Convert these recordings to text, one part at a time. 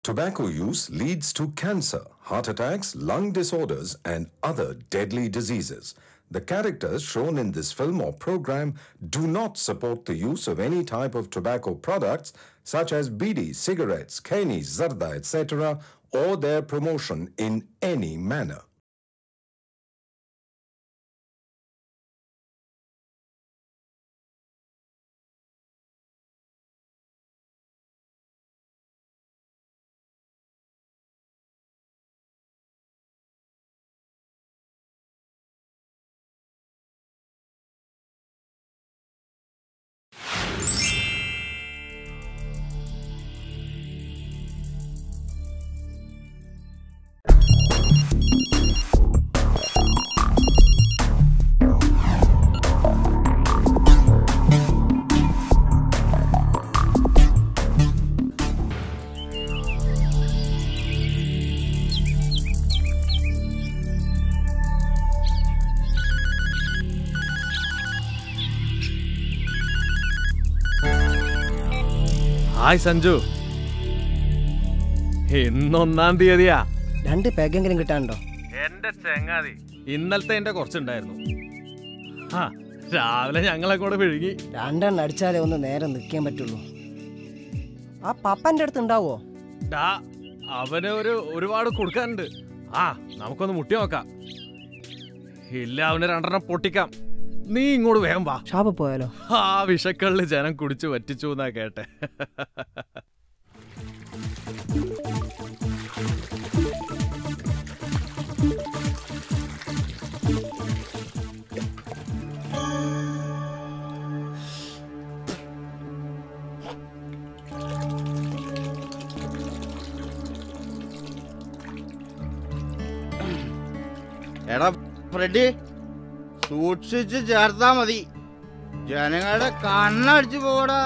Tobacco use leads to cancer, heart attacks, lung disorders, and other deadly diseases. The characters shown in this film or program do not support the use of any type of tobacco products such as bidi, cigarettes, kani, zarda, etc., or their promotion in any manner. Hi Sanju ഇന്നൊന്നാം തീയതിയാ രണ്ട് പെഗെങ്കിലും കിട്ടാനുണ്ടോ എന്റെ ചെങ്ങാതി ഇന്നലത്തെ എന്റെ കുറച്ചുണ്ടായിരുന്നു ആ രാവിലെ ഞങ്ങളെ കൂടെ വിഴുങ്ങി രണ്ടെണ്ണം അടിച്ചാലേ ഒന്ന് നേരെ നിൽക്കാൻ പറ്റുള്ളൂ ആ പപ്പന്റെ അടുത്ത് ഉണ്ടാവോ ഡാ അവന് ഒരു ഒരുപാട് കൊടുക്കാനുണ്ട് ആ നമുക്കൊന്ന് മുട്ടി നോക്കാം ഇല്ല അവന് രണ്ടെണ്ണം പൊട്ടിക്കാം നീ ഇങ്ങോട്ട് വേഗം വാ ഷാപ്പ് പോയാലോ ആ വിഷക്കള്ളിൽ ജനം കുടിച്ചു വറ്റിച്ചു എന്നാ കേട്ടെ എടാ ഫ്രെഡി സൂക്ഷിച്ച് ചേർത്താ മതി ജനങ്ങളുടെ കണ്ണടിച്ചു പോടാ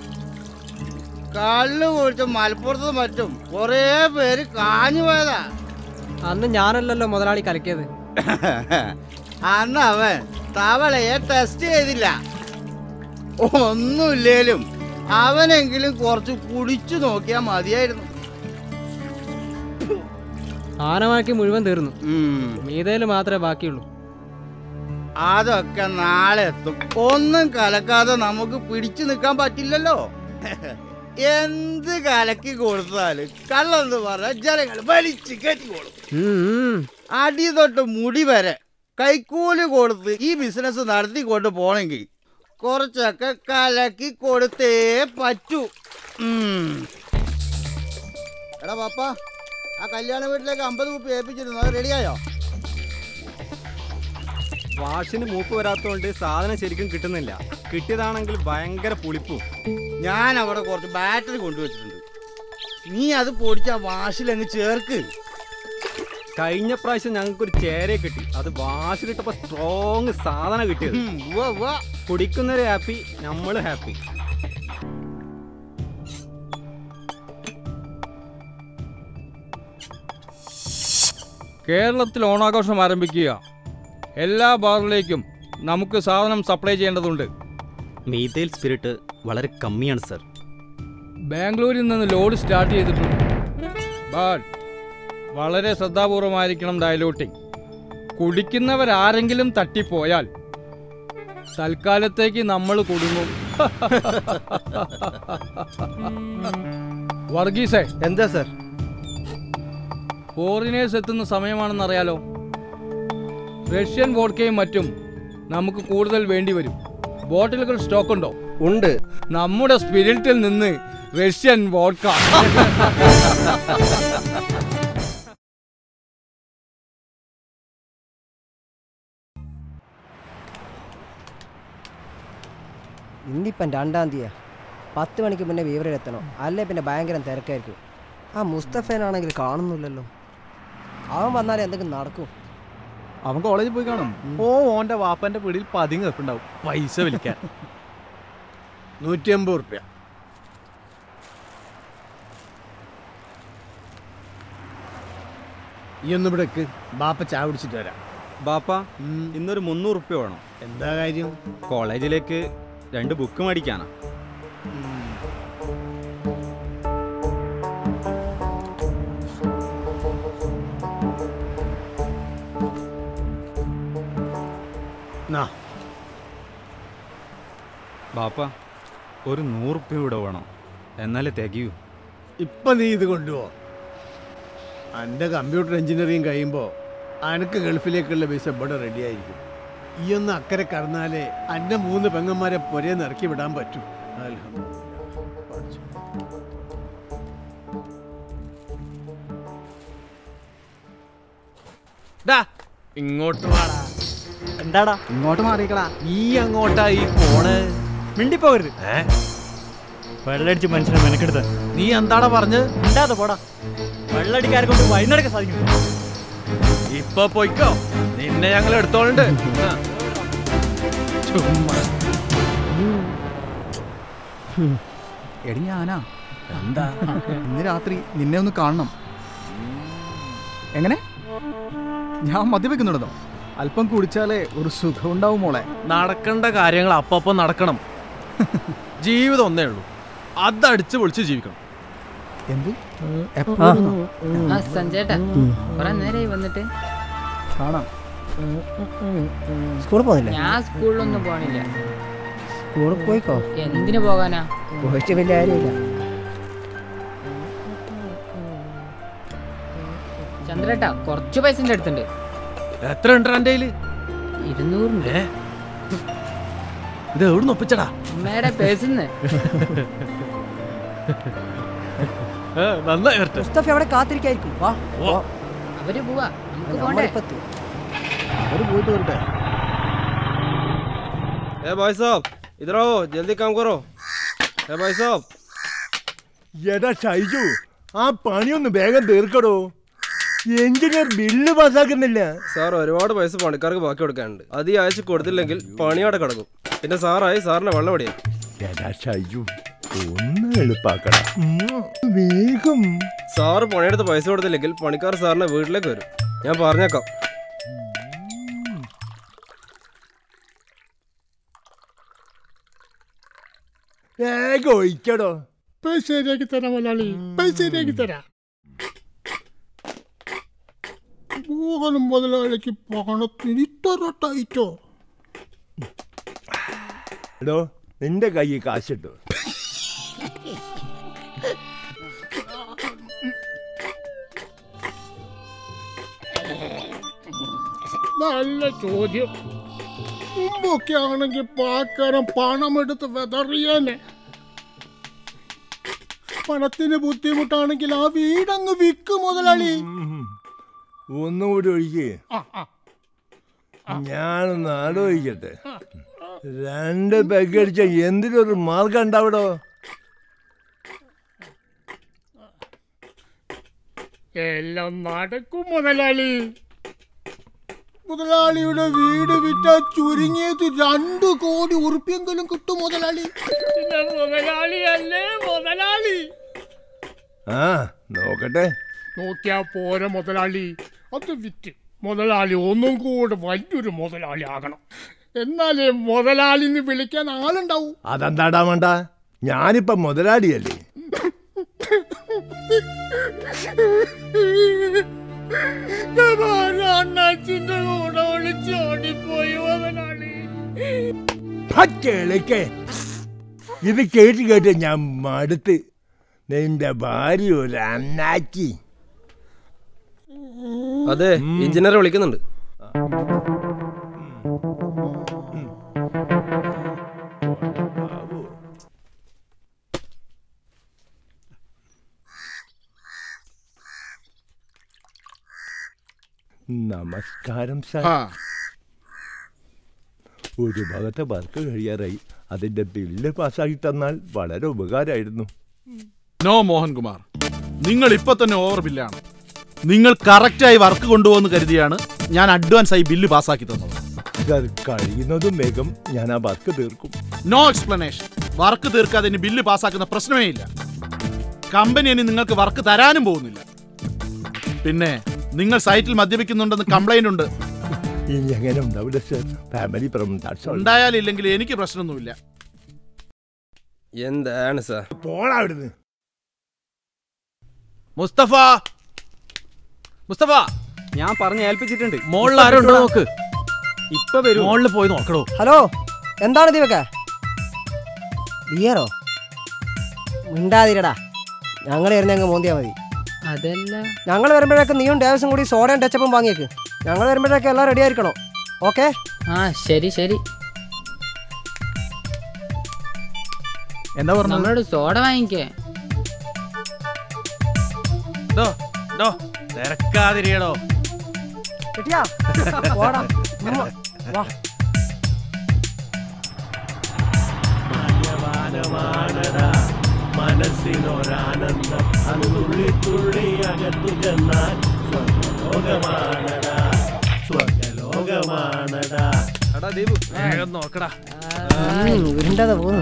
കള്ള് കുടിച്ച് മലപ്പുറത്ത് മറ്റും കൊറേ പേര് കാഞ്ഞു പോയതാ അന്ന് ഞാനല്ലല്ലോ മുതലാളി കലക്കിയത് അന്ന് അവൻ തവളയെ ടെസ്റ്റ് ചെയ്തില്ല ഒന്നുമില്ലേലും അവനെങ്കിലും കുറച്ച് കുടിച്ചു നോക്കിയാ മതിയായിരുന്നു ആനമാക്കി മുഴുവൻ തീർന്നു ഉം. മീതയില് മാത്രമേ ബാക്കിയുള്ളൂ അതൊക്കെ നാളെ എത്തും ഒന്നും കലക്കാതെ നമുക്ക് പിടിച്ചു നിൽക്കാൻ പറ്റില്ലല്ലോ എന്ത് കലക്കി കൊടുത്താല് കള്ളെന്ന് പറഞ്ഞ ജനങ്ങൾ വലിച്ചു കയറ്റിക്കോളും അടി തൊട്ട് മുടി വരെ കൈക്കൂലി കൊടുത്ത് ഈ ബിസിനസ് നടത്തിക്കൊണ്ട് പോണെങ്കിൽ കുറച്ചൊക്കെ കലക്കി കൊടുത്തേ പറ്റൂ ഉം. എടാ പാപ്പ ആ കല്യാണ വീട്ടിലേക്ക് അമ്പത് കുപ്പി ഏൽപ്പിച്ചിരുന്നു അത് റെഡിയായോ വാഷിന് മൂപ്പ് വരാത്തതുകൊണ്ട് സാധനം ശരിക്കും കിട്ടുന്നില്ല കിട്ടിയതാണെങ്കിൽ ഭയങ്കര പുളിപ്പും ഞാൻ അവിടെ കുറച്ച് ബാറ്ററി കൊണ്ടുവച്ചിട്ടുണ്ട് നീ അത് പൊടിച്ച വാഷിലങ്ങ് ചേർക്ക് കഴിഞ്ഞ പ്രാവശ്യം ഞങ്ങൾക്കൊരു ചേരയെ കിട്ടി അത് വാഷിലിട്ടപ്പോ സ്ട്രോങ് സാധനം കിട്ടിയത് ഉം, ഉവ്വ, ഉവ്വ. കുടിക്കുന്നവര് ഹാപ്പി നമ്മൾ ഹാപ്പി കേരളത്തിൽ ഓണാഘോഷം ആരംഭിക്കുക എല്ലാ ബാറിലേക്കും നമുക്ക് സാധനം സപ്ലൈ ചെയ്യേണ്ടതുണ്ട് മീതയിൽ സ്പിരിറ്റ് വളരെ കമ്മിയാണ് സർ ബാംഗ്ലൂരിൽ നിന്ന് ലോഡ് സ്റ്റാർട്ട് ചെയ്തിട്ടുണ്ട് ബട്ട് വളരെ ശ്രദ്ധാപൂർവമായിരിക്കണം ഡയലോട്ടിംഗ് കുടിക്കുന്നവരാരെങ്കിലും തട്ടിപ്പോയാൽ തൽക്കാലത്തേക്ക് നമ്മൾ കുടുങ്ങും വർഗീസേ എന്താ സർ ഫോറിനേഴ്സ് എത്തുന്ന സമയമാണെന്നറിയാലോ റഷ്യൻ വോഡ്കയും മറ്റും നമുക്ക് കൂടുതൽ വേണ്ടി വരും ബോട്ടിലുകൾ സ്റ്റോക്ക് ഉണ്ടോ ഉണ്ട് നമ്മുടെ സ്പിരിറ്റിൽ നിന്ന് റഷ്യൻ വോഡ്ക ഇന്നിപ്പം രണ്ടാം തീയതി പത്ത് മണിക്ക് മുന്നേ വീവരെത്തണം അല്ലേ പിന്നെ ഭയങ്കര തിരക്കായിരിക്കും ആ മുസ്തഫേനാണെങ്കിൽ കാണുന്നില്ലല്ലോ അവൻ വന്നാലേ എന്തെങ്കിലും നടക്കും അവൻ കോളേജിൽ പോയി കാണും ഓ ഓന്റെ വാപ്പന്റെ പിടിയിൽ പതിങ്ങ് വെക്കുണ്ടാവും പൈസ വിളിക്കാൻ നൂറ്റി അമ്പത് റുപ്യ ഈ ഒന്ന് ഇവിടേക്ക് ബാപ്പ ചായ കുടിച്ചിട്ട് വരാം ബാപ്പ ഇന്നൊരു മുന്നൂറ് റുപ്യ വേണം എന്താ കാര്യം കോളേജിലേക്ക് രണ്ട് ബുക്ക് മേടിക്കാനാ ബാപ്പ ഒരു നൂറുപ്യ ഇവിടെ വേണം എന്നാലേ തികയൂ ഇപ്പൊ നീ ഇത് കൊണ്ടുപോ എൻ്റെ കമ്പ്യൂട്ടർ എഞ്ചിനീയറിംഗ് കഴിയുമ്പോൾ അനക്ക് ഗൾഫിലേക്കുള്ള വിസ ഇവിടെ റെഡി ആയിരിക്കും ഈ ഒന്ന് അക്കരെ കടന്നാലേ എൻ്റെ മൂന്ന് പെങ്ങന്മാരെ പൊരേന്ന് ഇറക്കി വിടാൻ പറ്റും അൽഹംദുലില്ലാ. ഡാ ഇങ്ങോട്ട് വാടാ എന്താടാ ഇങ്ങോട്ട് മാറിക്കളാ നീ അങ്ങോട്ടാ ഈ പോണ് മിണ്ടിപ്പോകരുത് ഏ വെള്ളടിച്ച് മനുഷ്യനെ മെനക്കെടുത്ത് നീ എന്താടാ പറഞ്ഞ് മിണ്ടാതെ പോടാ വെള്ളടിക്കാരെ കൊണ്ട് വഴിനടക്കാൻ സാധിക്കും ഇപ്പൊ പൊയ്ക്കോ നിന്നെ ഞങ്ങൾ എടുത്തോളുണ്ട് ആ. ചുമ്മാ എടി ഞാനാ എന്താ ഇന്ന് രാത്രി നിന്നെ ഒന്ന് കാണണം എങ്ങനെ ഞാൻ മദ്യപിക്കുന്നുണ്ടോ അല്പം കുടിച്ചാലേ ഒരു സുഖം ഉണ്ടാവും മോളെ നടക്കേണ്ട കാര്യങ്ങൾ അപ്പപ്പം നടക്കണം ജീവിതം ഒന്നേ ഉള്ളൂ അതടിച്ച് പൊളിച്ച് ജീവിക്കണം എന്ത് എപ്പോഴും ആ സഞ്ജേട്ടാ കുറെ നേരമായി വന്നിട്ട് കാണാം സ്കൂളിൽ പോകുന്നില്ലേ ഞാൻ സ്കൂളിലൊന്നും പോണില്ല സ്കൂളിൽ പോയിക്കോ എന്തിനു പോകാനാ പോയിട്ട് വലിയ കാര്യമില്ല ചന്ദ്രേട്ടാ കുറച്ച് പൈസ എൻ്റെ അടുത്തുണ്ട് എത്ര ഉണ്ട് എന്റെ കയ്യില് ഇരുന്നൂറുണ്ട് ഏ ഇത് എവിടുന്ന് ഒപ്പിച്ചടാ അമ്മയുടെ പേഴ്സിന്ന് നന്നായി വരട്ടെ മുസ്തഫ അവിടെ കാത്തിരിക്കായിരിക്കും വാ ഓ. അവര് പോവാ നമുക്ക് പോണ്ടേ നമ്മളിപ്പത്തു അവര് പോയിട്ട് വരട്ടെ ए भाई साहब इधर आओ जल्दी काम करो ए भाई साहब എടാ ഷൈജു ആ പണിയൊന്ന് വേഗം തീർക്കടോ എഞ്ചിനീയർ ബില്ല് പാസ്സാക്കുന്നില്ല സാർ ഒരുപാട് പൈസ പണിക്കാർക്ക് ബാക്കി കൊടുക്കാനുണ്ട് അത് ഈ ആഴ്ച കൊടുത്തില്ലെങ്കിൽ പണി അവിടെ കിടക്കും പിന്നെ സാറായി സാറിനെ വെള്ളം പടിയായി എടാ ഷൈജു ഒന്ന് എളുപ്പാക്കണം വേഗം സാറ് പണിയെടുത്ത് പൈസ കൊടുത്തില്ലെങ്കിൽ പണിക്കാർ സാറിനെ വീട്ടിലേക്ക് വരും ഞാൻ പറഞ്ഞേക്കാം വേഗം ഒഴിക്കടോ പൈസ ശരിയാക്കി തരാം മുതലാളി പൈസ ശരിയാക്കി തരാം മോഹനും മുതലാളിക്ക് പണത്തിന് ഇത്ര ടൈറ്റോ എടോ നിന്റെ കൈ കാശിട്ടു നല്ല ചോദ്യം മുമ്പൊക്കെ ആണെങ്കിൽ പാക്കാരൻ പണമെടുത്ത് വെതറിയാനെ പണത്തിന് ബുദ്ധിമുട്ടാണെങ്കിൽ ആ വീടങ്ങ് വിക്ക് മുതലാളി ഒന്നുകൂടി ഒഴിക്കേ ആ, ആ. ഞാനൊന്ന് ആലോചിക്കട്ടെ രണ്ട് പെഗ് അടിച്ച എന്തിനൊരു മാർഗം ഉണ്ടാവിടോ എല്ലാം നടക്കും മുതലാളി മുതലാളിയുടെ വീട് വിറ്റ ചുരുങ്ങിയത് രണ്ടു കോടി ഉറുപ്പിയെങ്കിലും കിട്ടും മുതലാളി പിന്നെ മുതലാളിയല്ലേ മുതലാളി ആ നോക്കട്ടെ നോക്കിയാ പോരെ മുതലാളി അത് വിറ്റ് മുതലാളി ഒന്നും കൂടെ വലിയൊരു മുതലാളി ആകണം എന്നാലേ മുതലാളിന്ന് വിളിക്കാൻ ആളുണ്ടാവും അതെന്താടാ വേണ്ട ഞാനിപ്പോ മുതലാളിയല്ലേ അണ്ണാച്ചിന്റെ കൂടെ ഒളിച്ചോടിപ്പോയി മുതലാളി കേളിക്കേ ഇത് കേട്ട് കേട്ട് ഞാൻ മടുത്ത് നിന്റെ ഭാര്യ ഒരു അണ്ണാച്ചി അതെ എഞ്ചിനീയറെ വിളിക്കുന്നുണ്ട് നമസ്കാരം സാർ ഒരു ഭാഗത്തെ വർക്ക് കഴിയാറായി അതിന്റെ ബില്ല് പാസ്സാക്കി തന്നാൽ വളരെ ഉപകാരമായിരുന്നു നോ മോഹൻകുമാർ നിങ്ങൾ ഇപ്പൊ തന്നെ ഓവർ ബില്ലാണ് നിങ്ങൾ കറക്റ്റായി വർക്ക് കൊണ്ടുപോകുന്ന കരുതിയാണ് ഞാൻ അഡ്വാൻസ് ആയി ബില്ല് പാസ്സാക്കി തന്നത് സാർ കഴിയുന്നതും വേഗം ഞാൻ ആ വർക്ക് തീർക്കും നോ എക്സ്പ്ലനേഷൻ വർക്ക് തീർക്കാതെ ഇനി ബില്ല് പാസ്സാക്കുന്ന പ്രശ്നമേ ഇല്ല കമ്പനി ഇനി നിങ്ങൾക്ക് വർക്ക് തരാനും പോകുന്നില്ല പിന്നെ നിങ്ങൾ സൈറ്റിൽ മദ്യപിക്കുന്നുണ്ടെന്ന് കംപ്ലൈന്റ് ഉണ്ട് ഇനി എങ്ങനെ ഉണ്ടാവില്ല സാർ ഫാമിലി പ്രശ്നം ഉണ്ടായാലില്ലെങ്കിൽ എനിക്ക് പ്രശ്നമൊന്നുമില്ല എന്താണ് സാർ പോടാ അവിടുന്ന് മുസ്തഫ മുസ്തഫ ഞാൻ പറഞ്ഞ് ഏൽപ്പിച്ചിട്ടുണ്ട് മോളിൽ ആരും ഉണ്ടോ നോക്ക് ഇപ്പൊ വരും മോളിൽ പോയി നോക്കണോ ഹലോ എന്താണ് ദീപക്ക ബിയറോ മിണ്ടാതിരടാ ഞങ്ങൾ വരുന്നെങ്കിൽ മോന്തിയാ മതി അതല്ല ഞങ്ങൾ വരുമ്പോഴേക്ക് നീയും ഡേവസും കൂടി സോഡയും ടച്ചപ്പും വാങ്ങിയേക്ക് ഞങ്ങൾ വരുമ്പോഴേക്ക് എല്ലാം റെഡി ആയിരിക്കണം ഓക്കെ ആ ശരി ശരി എന്താ പറഞ്ഞത് നമ്മളോട് സോഡ വാങ്ങിക്കേ ഡോ ഡോ തിരക്കാതിരിയടോ കിട്ടിയാ പോടാ ഉമ്മ. വാ മനസ്സിനൊരാനന്ദം അത് തുള്ളി തുള്ളി അകത്തു ചെന്നാൽ സ്വർഗലോകമാണടാ സ്വർഗലോകമാണടാ എടാ ദീപു വേഗം നോക്കടാ ഉം, ഉരുണ്ടത് പോന്നു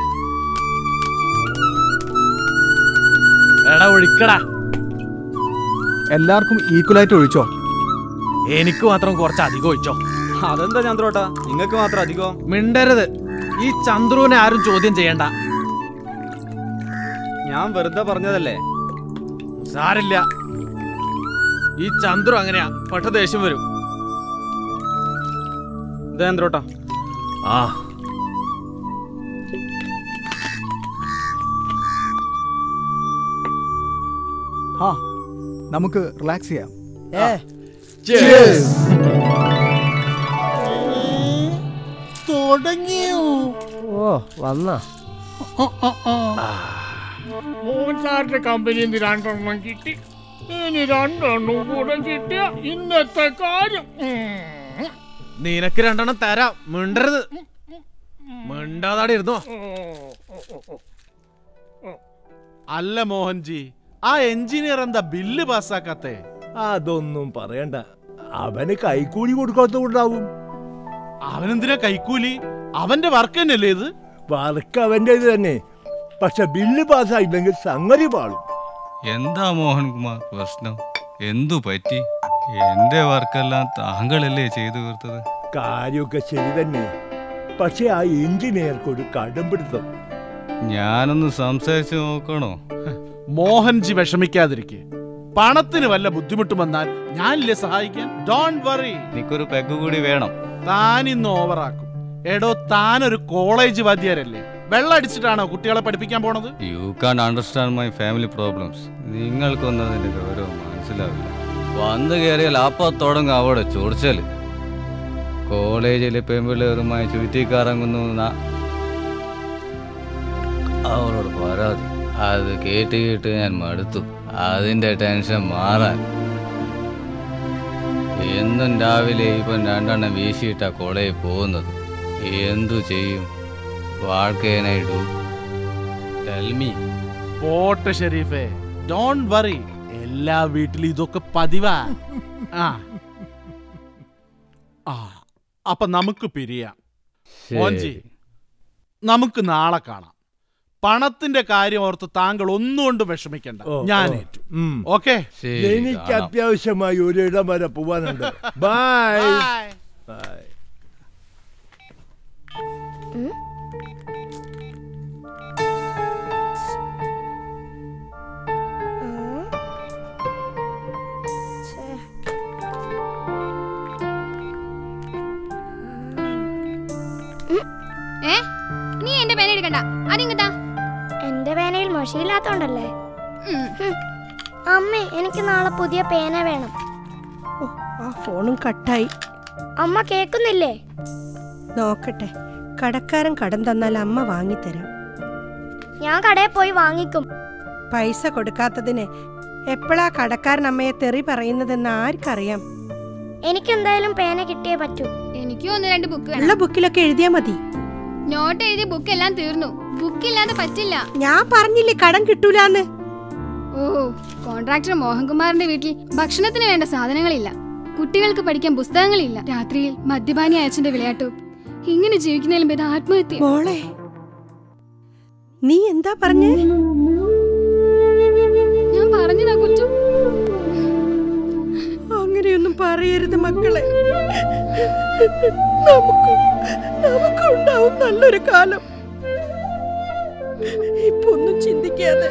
എടാ ഒഴിക്കടാ എല്ലാവർക്കും ഈക്വലായിട്ട് ഒഴിച്ചോ എനിക്ക് മാത്രം കുറച്ച് അധികം ഒഴിച്ചോ അതെന്താ ചന്ദ്രോട്ടാ നിങ്ങൾക്ക് മാത്രം അധികം മിണ്ടരുത് ഈ ചന്ദ്രുവിനെ ആരും ചോദ്യം ചെയ്യണ്ട ഞാൻ വെറുതെ പറഞ്ഞതല്ലേ സാരില്ല ഈ ചന്ദ്രു അങ്ങനെയാ പെട്ട ദേഷ്യം വരും ഇതാ ചന്ദ്രോട്ടാ ആ ആ നമുക്ക് റിലാക്സ് ചെയ്യാം ഏ തുടങ്ങിയോ ഓ വന്നാ മോഹൻ സാറിന്റെ കമ്പനിയിൽ നിന്ന് രണ്ടെണ്ണം കിട്ടി ഇനി രണ്ടെണ്ണം കൂടെ കിട്ടിയ ഇന്നത്തെ കാര്യം ഉം. നിനക്ക് രണ്ടെണ്ണം തരാം മിണ്ടരുത് മിണ്ടാതാടെ ഇരുന്നോ അല്ല മോഹൻജി ആ എഞ്ചിനീയർ എന്താ ബില്ല് പാസ്സാക്കാത്തേ അതൊന്നും പറയണ്ട അവന് കൈക്കൂലി കൊടുക്കാത്തതുകൊണ്ടാവും അവനെന്തിനാ കൈക്കൂലി അവന്റെ വർക്ക് തന്നെയല്ലേ ഇത് വർക്ക് അവൻ്റെത് തന്നെ പക്ഷെ ബില്ല് പാസ്സായില്ലെങ്കിൽ സംഗതി പാളും എന്താ മോഹൻകുമാർ പ്രശ്നം എന്തു പറ്റി എന്റെ വർക്കെല്ലാം താങ്കളല്ലേ ചെയ്തു തീർത്തത് കാര്യമൊക്കെ ശരി തന്നെ പക്ഷെ ആ എഞ്ചിനീയർക്ക് ഒരു കടമ്പിടുത്തം ഞാനൊന്ന് സംസാരിച്ചു നോക്കണോ മോഹൻജി വിഷമിക്കാതിരിക്കെ പണത്തിന് വല്ല ബുദ്ധിമുട്ടും വന്നാൽ ഞാനില്ലേ സഹായിക്കാൻ ഡോണ്ട് വറി എനിക്കൊരു പെഗ് കൂടി വേണം താൻ ഇന്ന് ഓവറാക്കും എടോ താനൊരു കോളേജ് വാദ്യാരല്ലേ വെള്ളം അടിച്ചിട്ടാണോ കുട്ടികളെ പഠിപ്പിക്കാൻ പോണത് you can understand my family problems നിങ്ങൾക്കൊന്നും അതിന്റെ ഗൗരവം മനസ്സിലാവില്ല വന്നു കയറിയാൽ അപ്പൊ തുടങ്ങും അവിടെ ചൊറിച്ചല് കോളേജിലെ പെൺപിള്ളേരുമായി ചുറ്റിക്കറങ്ങുന്നു ന- അവളോട് പരാതി അത് കേട്ട് കേട്ട് ഞാൻ മടുത്തു അതിന്റെ ടെൻഷൻ മാറാൻ എന്നും രാവിലെ ഇപ്പം രണ്ടെണ്ണം വീശിയിട്ടാ കോളേജിൽ പോകുന്നത് എന്തു ചെയ്യും വാഴ്ക്കേനായിട്ടു ടെൽമി പോട്ടെ ഷെരീഫേ ഡോണ്ട് വറി എല്ലാ വീട്ടിലും ഇതൊക്കെ പതിവാ ആ ആ അപ്പൊ നമുക്ക് പിരിയാം ശരി. മോൻജി നമുക്ക് നാളെ കാണാം പണത്തിന്റെ കാര്യം ഓർത്ത് താങ്കൾ ഒന്നുകൊണ്ടും വിഷമിക്കണ്ട ഓ, ഞാൻ ഓ. ഏറ്റു ഉം. ഓക്കെ എനിക്ക് അത്യാവശ്യമായി ഒരിടം വരെ പോവാനുണ്ട് ബൈ ബൈ ഏ നീ എന്റെ പേന എടുക്കണ്ട അതിങ്ങത്താ എന്റെ പേനയിൽ മഷിയില്ലാത്തോണ്ടല്ലേ അമ്മേ എനിക്ക് നാളെ പുതിയ പേന വേണം ആ ഫോണും കട്ടായി അമ്മ കേക്കുന്നില്ലേ നോക്കട്ടെ കടക്കാരൻ കടം തന്നാൽ അമ്മ വാങ്ങിത്തരാം ഞാൻ കടയിൽ പോയി വാങ്ങിക്കും പൈസ കൊടുക്കാത്തതിന് എപ്പോഴാ കടക്കാരൻ അമ്മയെ തെറി പറയുന്നതെന്ന് ആർക്കറിയാം എനിക്ക് എന്തായാലും പേന കിട്ടിയേ പറ്റൂ എനിക്കും ഒന്ന് രണ്ട് ബുക്ക് ഉള്ള വേണം ബുക്കിലൊക്കെ എഴുതിയാ മതി നോട്ട് എഴുതിയ ബുക്ക് എല്ലാം തീർന്നു ബുക്ക് ഇല്ലാതെ പറ്റില്ല ഞാൻ പറഞ്ഞില്ലേ കടം കിട്ടൂലെന്ന് ഓ കോൺട്രാക്ടർ മോഹൻകുമാറിന്റെ വീട്ടിൽ ഭക്ഷണത്തിന് വേണ്ട സാധനങ്ങളില്ല കുട്ടികൾക്ക് പഠിക്കാൻ പുസ്തകങ്ങളില്ല രാത്രിയിൽ മദ്യപാനി അയച്ചന്റെ വിളയാട്ടു ഇങ്ങനെ ജീവിക്കുന്നതിലും ഭേദം ആത്മഹത്യ മോളെ നീ എന്താ പറഞ്ഞേ ഞാൻ പറഞ്ഞതാ കുറ്റം അങ്ങനെയൊന്നും പറയരുത് മക്കളെ നമുക്ക് നമുക്കുണ്ടാവും നല്ലൊരു കാലം ഇപ്പൊ ഒന്നും ചിന്തിക്കാതെ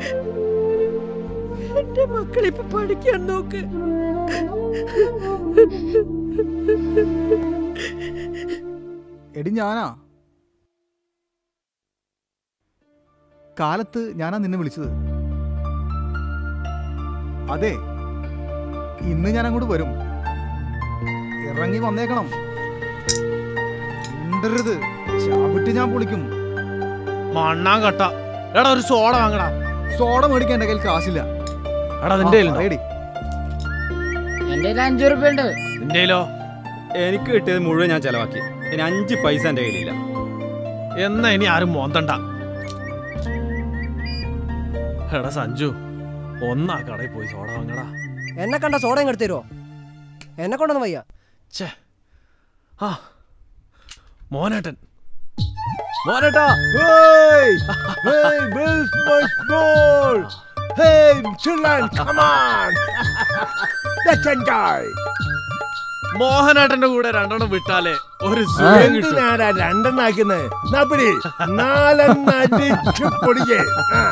എന്റെ മക്കളിപ്പൊ പഠിക്കാൻ നോക്ക് എടി ഞാനാ കാലത്ത് ഞാനാ നിന്നെ വിളിച്ചത് അതെ ഇന്ന് ഞാൻ അങ്ങോട്ട് വരും ഇറങ്ങി വന്നേക്കണം മിണ്ടരുത് ചവിട്ടി ഞാൻ പൊളിക്കും മണ്ണാൻ കട്ട എടാ ഒരു സോഡ വാങ്ങടാ സോഡ മേടിക്കാൻ എൻ്റെ കയ്യിൽ കാശില്ല എടാ നിന്റെ ആ, പറയടി. എന്റെ കയ്യിൽ അഞ്ചു റുപ്യ ഉണ്ട് നിന്റെയിലോ എനിക്ക് കിട്ടിയത് മുഴുവൻ ഞാൻ ചെലവാക്കി ഇനി അഞ്ച് പൈസ എൻ്റെ കയ്യിലില്ല എന്നാ ഇനി ആരും മോന്തണ്ട എടാ സഞ്ജു ഒന്നാ കടയിൽ പോയി സോഡ വാങ്ങടാ എന്നെ കണ്ട സോഡ ഇങ്ങ് എടുത്ത് തരുമോ എന്നെ കൊണ്ടൊന്നും വയ്യ ഛേ ആ മോനേട്ടൻ മോനേട്ടാ Hey! Hey, where's my ball? Hey, children, come on! Let's enjoy! മോഹനേട്ടന്റെ കൂടെ രണ്ടെണ്ണം വിട്ടാലേ ഒരു സുഖം കിട്ടും എന്തിനാടാ രണ്ടെണ്ണാക്കുന്നത് നപ്പിടി നാലെണ്ണടിച്ചു പൊടിയേ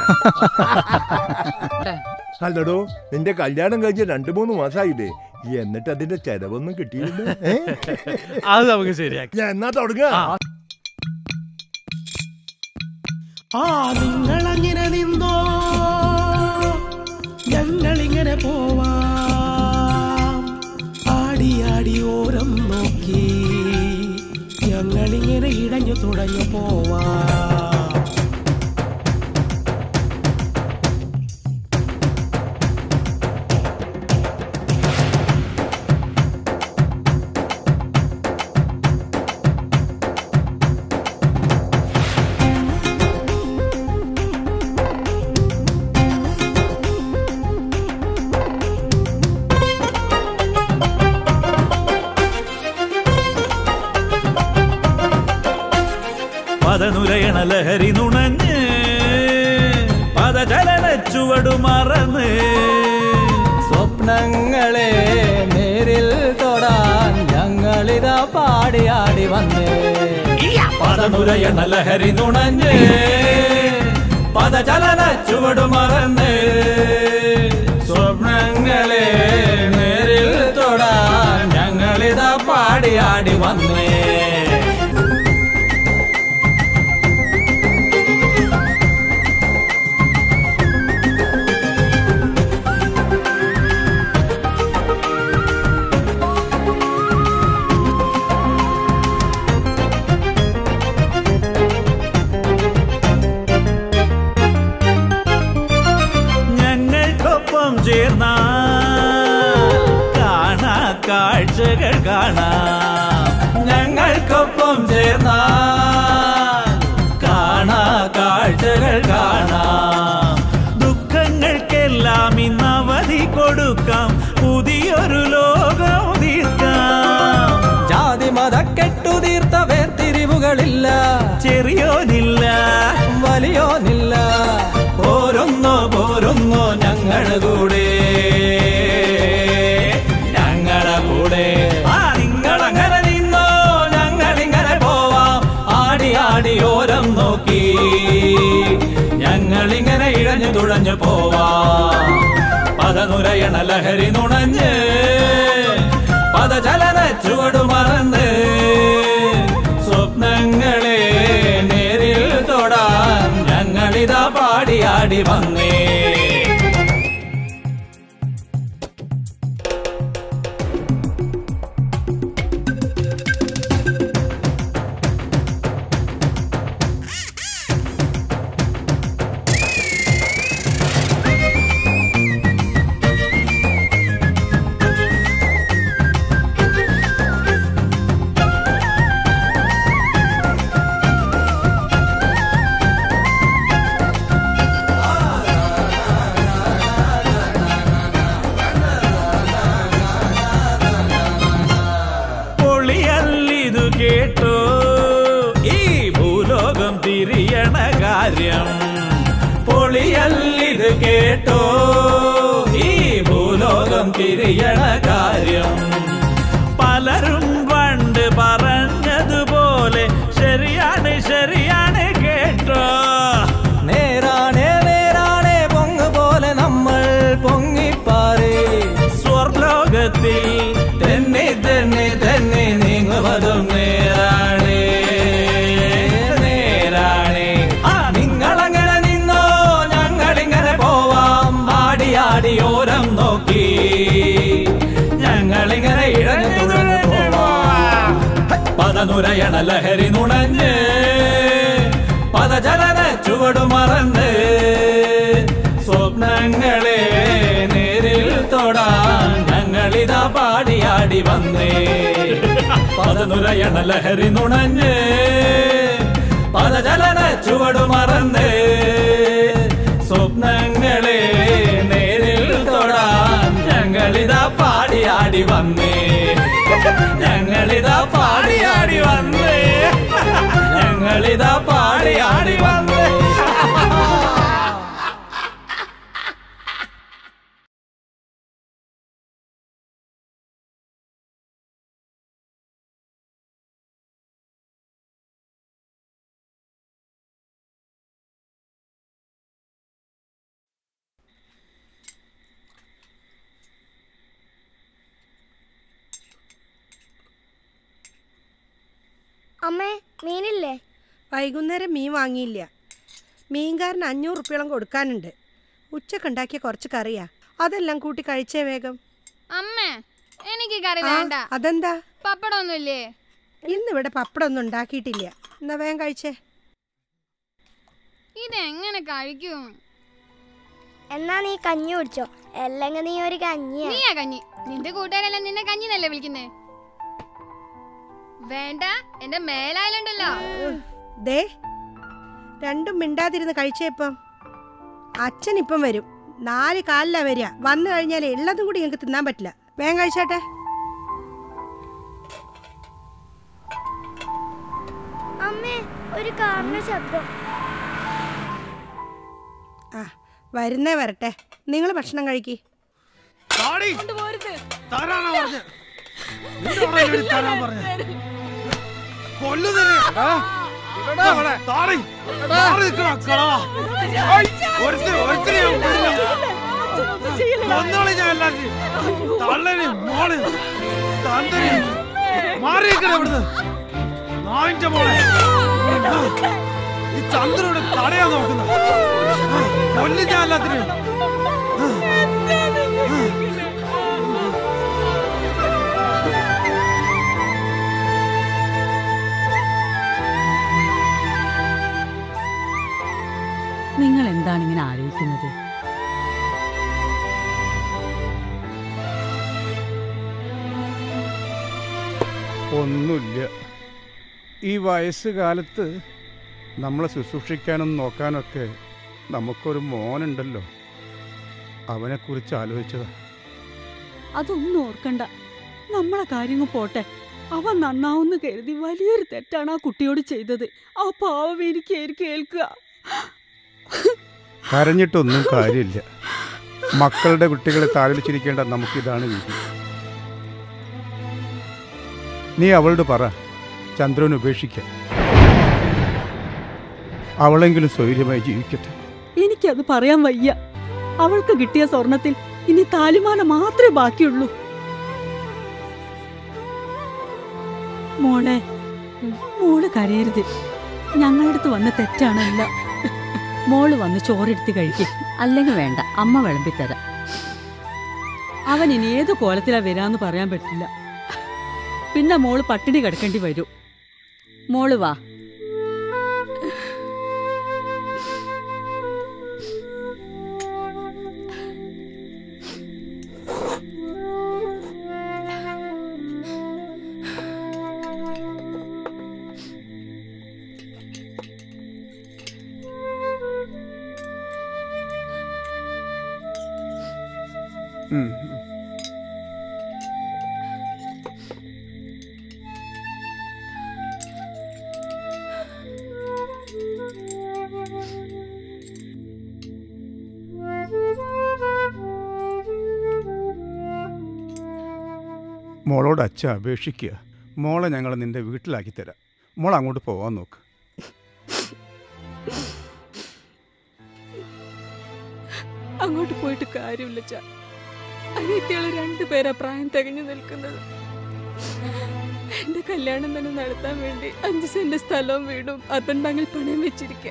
അല്ലടോ നിന്റെ കല്യാണം കഴിഞ്ഞ് രണ്ടു മൂന്ന് മാസമായില്ലേ എന്നിട്ട് അതിന്റെ ചെലവൊന്നും കിട്ടിയില്ല ഏ? അത് നമുക്ക് ശരിയാക്കി ഞാൻ എന്നാ തുടങ്ങാ ആ നിങ്ങളങ്ങനെ നിന്നോ ഞങ്ങളിങ്ങനെ പോവാം ആടി ആടി ഓരം നോക്കി ഞങ്ങളിങ്ങനെ ഇടഞ്ഞു തുടങ്ങി പോവാം പദനുരയണ ലഹരി നുണഞ്ഞ് പദചലന ചുവടു മറന്ന് സ്വപ്നങ്ങളെ നേരിൽ തൊടാൻ ഞങ്ങളിതാ പാടിയാടി വന്നേ പദനുരയണ ലഹരി നുണഞ്ഞ് പദചലന ചുവടു മറന്ന് സ്വപ്നങ്ങളെ നേരിൽ തൊടാൻ ഞങ്ങളിതാ പാടിയാടി വന്നേ ഞങ്ങൾക്കൊപ്പം ചേർന്നാൽ കാണാ കാഴ്ചകൾ കാണാം ഞങ്ങൾക്കൊപ്പം ചേർന്നാൽ കാണാ കാഴ്ചകൾ കാണാം ദുഃഖങ്ങൾക്കെല്ലാം ഇന്ന് അവധി കൊടുക്കാം പുതിയൊരു ലോകം തീർക്കാം ജാതി മത കെട്ടുതീർത്ത വേർതിരിവുകളില്ല ചെറിയോനില്ല വലിയോനില്ല പോരുന്നോ പോരുന്നോ ഞങ്ങളുടെ കൂടെ ഞങ്ങളുടെ കൂടെ ആ നിങ്ങളങ്ങനെ നിന്നോ ഞങ്ങളിങ്ങനെ പോവാം ആടി ആടി ഓരം നോക്കി ഞങ്ങളിങ്ങനെ ഇഴഞ്ഞു തുഴഞ്ഞു പോവാം പദനുരയണ ലഹരി നുണഞ്ഞ് പദചലന ചുവടു മറന്ന് സ്വപ്നങ്ങളെ നേരിൽ തൊടാൻ ഞങ്ങളിതാ പാടിയാടി വന്നേ പൊളിയല്ലിതു കേട്ടോ ഈ ഭൂലോകം തിരിയണ കാര്യം പൊളിയല്ലിത് കേട്ടോ ഈ ഭൂലോകം തിരിയണ കാര്യം പലരും പണ്ട് പറഞ്ഞതുപോലെ ശരിയാണ് ശരിയാണ് കേട്ടോ നേരാണേ നേരാണേ പൊങ്ങ് പോലെ നമ്മൾ പൊങ്ങിപ്പാറി സ്വർലോകത്തിൽ തന്നെ തന്നെ തന്നെ നീങ്ങുവതും നേരാണേ നേരാണേ ആ നിങ്ങളങ്ങനെ നിന്നോ പതനുരയണ ലഹരി നുണഞ്ഞ് പദചലന ചുവടു മറന്ന് സ്വപ്നങ്ങളെ നേരിൽ തൊടാൻ ഞങ്ങളിതാ പാടിയാടി വന്നേ പതനുരയണ ലഹരി നുണഞ്ഞ് പദചലന ചുവടു മറന്ന് സ്വപ്നങ്ങളെ നേരിൽ തൊടാൻ ഞങ്ങളിതാ പാടിയാടി വന്നേ ഞങ്ങളിതാ പാടിയാടി വന്നേ ഞങ്ങളിതാ പാടിയാടി വന്നേ അമ്മേ മീനില്ലേ വൈകുന്നേരം മീൻ വാങ്ങിയില്ല മീൻകാരന് അഞ്ഞൂറ് ഉറുപ്പിയോളം കൊടുക്കാനുണ്ട് ഉച്ചക്കുണ്ടാക്കിയ കുറച്ച് കറിയാ അതെല്ലാം കൂട്ടി കഴിച്ചേ വേഗം അമ്മേ എനിക്ക് കറി ആ, വേണ്ട അതെന്താ പപ്പടമൊന്നുമില്ലേ ഇന്നിവിടെ പപ്പടമൊന്നും ഉണ്ടാക്കിയിട്ടില്ല എന്നാ വേഗം കഴിച്ചേ ഇതെങ്ങനെ കഴിക്കും എന്നാ നീ കഞ്ഞി കുടിച്ചോ അല്ലെങ്കിൽ നീ ഒരു കഞ്ഞിയാ നീയാ കഞ്ഞി നിന്റെ കൂട്ടുകാരെല്ലാം നിന്നെ കഞ്ഞി എന്നല്ലേ വിളിക്കുന്നേ വേണ്ട എന്റെ മേലായാലുണ്ടല്ലോ ദേ രണ്ടും മിണ്ടാതിരുന്ന് കഴിച്ചേപ്പം അച്ഛൻ ഇപ്പം വരും നാല് കാലിലാ വരിക വന്നു കഴിഞ്ഞാൽ ഉള്ളതും കൂടി ഞങ്ങൾക്ക് തിന്നാൻ പറ്റില്ല വേഗം കഴിച്ചാട്ടെ അമ്മേ ഒരു കാറിന്റെ ശബ്ദം ആ വരുന്നേ വരട്ടെ നിങ്ങൾ ഭക്ഷണം കഴിക്കി തരാനാ പറഞ്ഞെ. നിന്നോടാ ഇവിടെ തരാൻ പറഞ്ഞെ. കൊല്ലു നിന്നെ. താടി. മാറി നിക്കടാ, കളവാ. ഒരുത്തനെ- ഒരുത്തനെ ഞാൻ വിടില്ല. കൊന്നോളി ഞാൻ എല്ലാവരെയും. തള്ളനെയും മോളെയും തന്തനെയും. മാറി നിക്കടാ ഇവിടുന്ന്. നായിന്റെ മോളെ ഈ ചന്ദ്രയുടെ തടയാ നോക്കുന്ന കൊല്ലു ഞാൻ എല്ലാത്തിനെയും നിങ്ങൾ എന്താണ് ഇങ്ങനെ ആലോചിക്കുന്നത് ഒന്നുമില്ല ഈ വയസ്സുകാലത്ത് നമ്മളെ ശുശ്രൂഷിക്കാനും നോക്കാനൊക്കെ നമുക്കൊരു മോനുണ്ടല്ലോ അവനെക്കുറിച്ച് ആലോചിച്ചതാ അതൊന്നും ഓർക്കണ്ട നമ്മളെ കാര്യങ്ങൾ പോട്ടെ അവൻ നന്നാവുന്ന് കരുതി വലിയൊരു തെറ്റാണ് ആ കുട്ടിയോട് ചെയ്തത് ആ പാവം എനിക്ക് കേൾക്കുക കരഞ്ഞിട്ടൊന്നും കാര്യമില്ല മക്കളുടെ കുട്ടികളെ താലോലിച്ചിരിക്കേണ്ട നമുക്കിതാണ് വിധി നീ അവളോട് പറ ചന്ദ്രൻ ഉപേക്ഷിക്കാൻ അവളെങ്കിലും സ്വൈര്യമായി ജീവിക്കട്ടെ എനിക്കത് പറയാൻ വയ്യ അവൾക്ക് കിട്ടിയ സ്വർണത്തിൽ ഇനി താലിമാല മാത്രമേ ബാക്കിയുള്ളൂ മോളെ മോള് കരയരുത് ഞങ്ങളുടെ അടുത്ത് വന്ന തെറ്റാണല്ല മോള് വന്ന് ചോറെടുത്ത് കഴിക്കും അല്ലെങ്കിൽ വേണ്ട അമ്മ വിളമ്പിത്തരാം അവൻ ഇനി ഏത് കോലത്തിലാ വരാന്ന് പറയാൻ പറ്റില്ല പിന്നെ മോള് പട്ടിണി കിടക്കേണ്ടി വരും മോള് വാ ഉം. മോളോട് അച്ഛ അപേക്ഷിക്കുക മോളെ ഞങ്ങൾ നിന്റെ വീട്ടിലാക്കി തരാം മോൾ അങ്ങോട്ട് പോവാൻ നോക്ക് അങ്ങോട്ട് പോയിട്ട് കാര്യമില്ല ചാ അനിയത്തികള് രണ്ടുപേരാ പ്രായം തികഞ്ഞു നിൽക്കുന്നത് എന്റെ കല്യാണം തന്നെ നടത്താൻ വേണ്ടി അഞ്ച് സെന്റ് സ്ഥലവും വീടും അർബൻ ബാങ്കിൽ പണയം വെച്ചിരിക്ക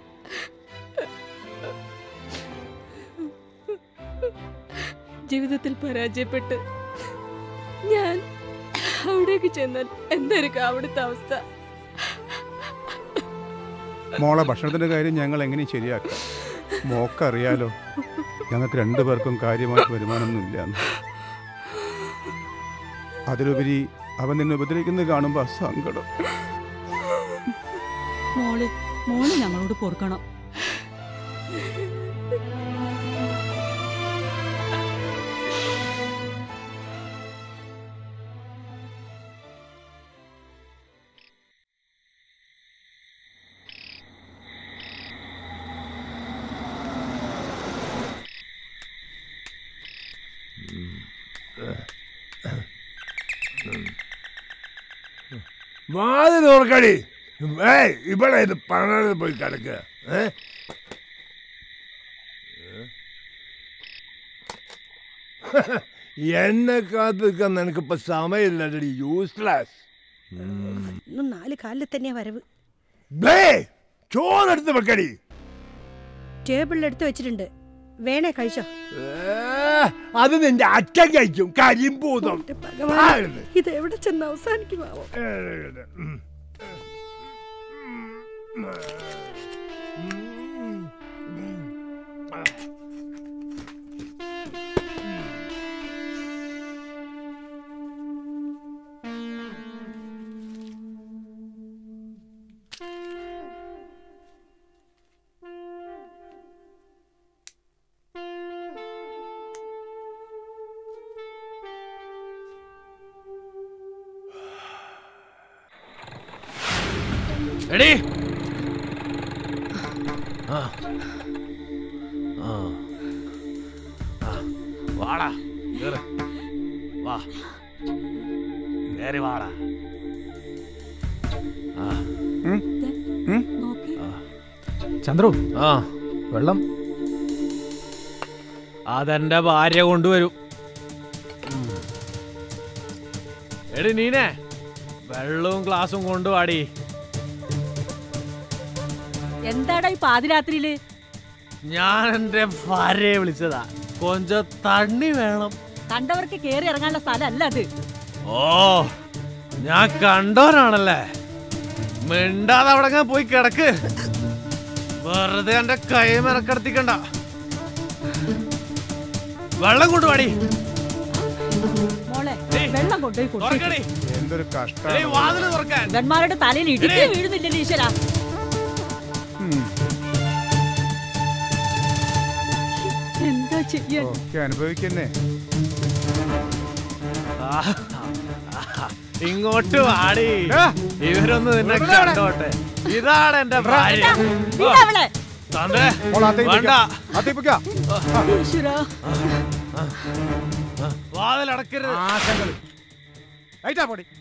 ജീവിതത്തിൽ പരാജയപ്പെട്ട് ഞാൻ അവിടേക്ക് ചെന്നാൽ എന്തായിരിക്കും അവിടുത്തെ അവസ്ഥ മോളെ ഭക്ഷണത്തിന്റെ കാര്യം ഞങ്ങൾ എങ്ങനെയും ശരിയാക്കാം മോക്കറിയാലോ ഞങ്ങൾക്ക് രണ്ടുപേർക്കും കാര്യമായിട്ട് വരുമാനമൊന്നുമില്ല അതിലുപരി അവൻ നിന്നെ ഉപദ്രവിക്കുന്നത് കാണുമ്പോൾ സങ്കടം മോള് മോള് ഞങ്ങളോട് പൊറുക്കണം വാതിൽ തുറക്കടി ഏയ് ഇവിടെ ഇത് പണത് പോയി കിടക്കുക ഏ എന്നെ കാത്തിക്കാൻ നിനക്കിപ്പോ സമയമില്ലടി യൂസ്ലെസ് ഇന്നും നാല് കാലിൽ തന്നെയാ വരവ് ചോറെടുത്ത് വെക്കടി ടേബിളിൽ എടുത്ത് വെച്ചിട്ടുണ്ട് വേണേ കഴിച്ചോ അത് നിന്റെ അച്ഛൻ കഴിക്കും കരിമ്പൂതം ഭഗവാൻ ഇത് എവിടെ ചെന്ന് അവസാനിക്കുമാവോ എടി ആ ആ ആ. വാടാ കേറ് വാ കേറി വാടാ ആ ചന്ദ്രു ആ വെള്ളം അതെന്റെ ഭാര്യ കൊണ്ടുവരും ഉം. എടി നീനെ വെള്ളവും ഗ്ലാസും കൊണ്ടുവാടി എന്താടാ ഈ പാതിരാത്രിയില് ഞാൻ എന്റെ ഭാര്യയെ വിളിച്ചതാ കൊഞ്ചം തണ്ണി വേണം കണ്ടവർക്ക് കേറി ഇറങ്ങാനുള്ള സ്ഥലമല്ല അത് ഓ ഞാൻ കണ്ടോരാണല്ലേ മിണ്ടാതെ അവിടെ അങ്ങ് പോയി കിടക്ക് വെറുതെ എന്റെ കൈ മെനക്കെടുത്തിക്കണ്ട വെള്ളം കൊണ്ടുപാടി മോളെ വെള്ളം കൊണ്ടുപോയി തുറക്കടി. എന്തൊരു എടീ, കഷ്ടം വാതില് തുറക്കാൻ ഇവന്മാരുടെ തലയിൽ ഇടിച്ച് എടീ. വീഴുന്നില്ലല്ലോ ഈശ്വര എന്താ ചെയ്യാൻ ഒക്കെ അനുഭവിക്കുന്നേ ആ, ഇങ്ങോട്ട് വാടി ഇവരൊന്ന് നിന്നെ കണ്ടോട്ടെ ഇതാണ് എന്റെ ഭാര്യ വിടാ അവളെ. തന്തേ മോളകത്തേക്ക് വേണ്ട അത്തേപ്പിക്കാം ഈശ്വരാ വാതിലടക്കരുത് പൊടി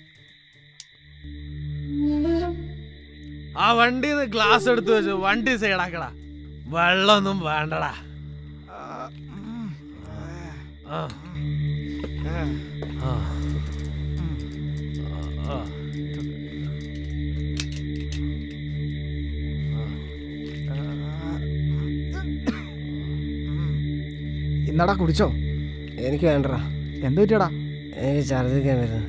ആ വണ്ടിന്ന് ഗ്ലാസ് എടുത്തു വെച്ചു വണ്ടി സൈഡാക്കടാ വെള്ളമൊന്നും വേണ്ടടാ ആ. ആ. ആ. ഇന്നടാ കുടിച്ചോ എനിക്ക് വേണ്ടടാ എന്ത് പറ്റിയടാ എനിക്ക് ഛർദ്ദിക്കാൻ വരുന്നു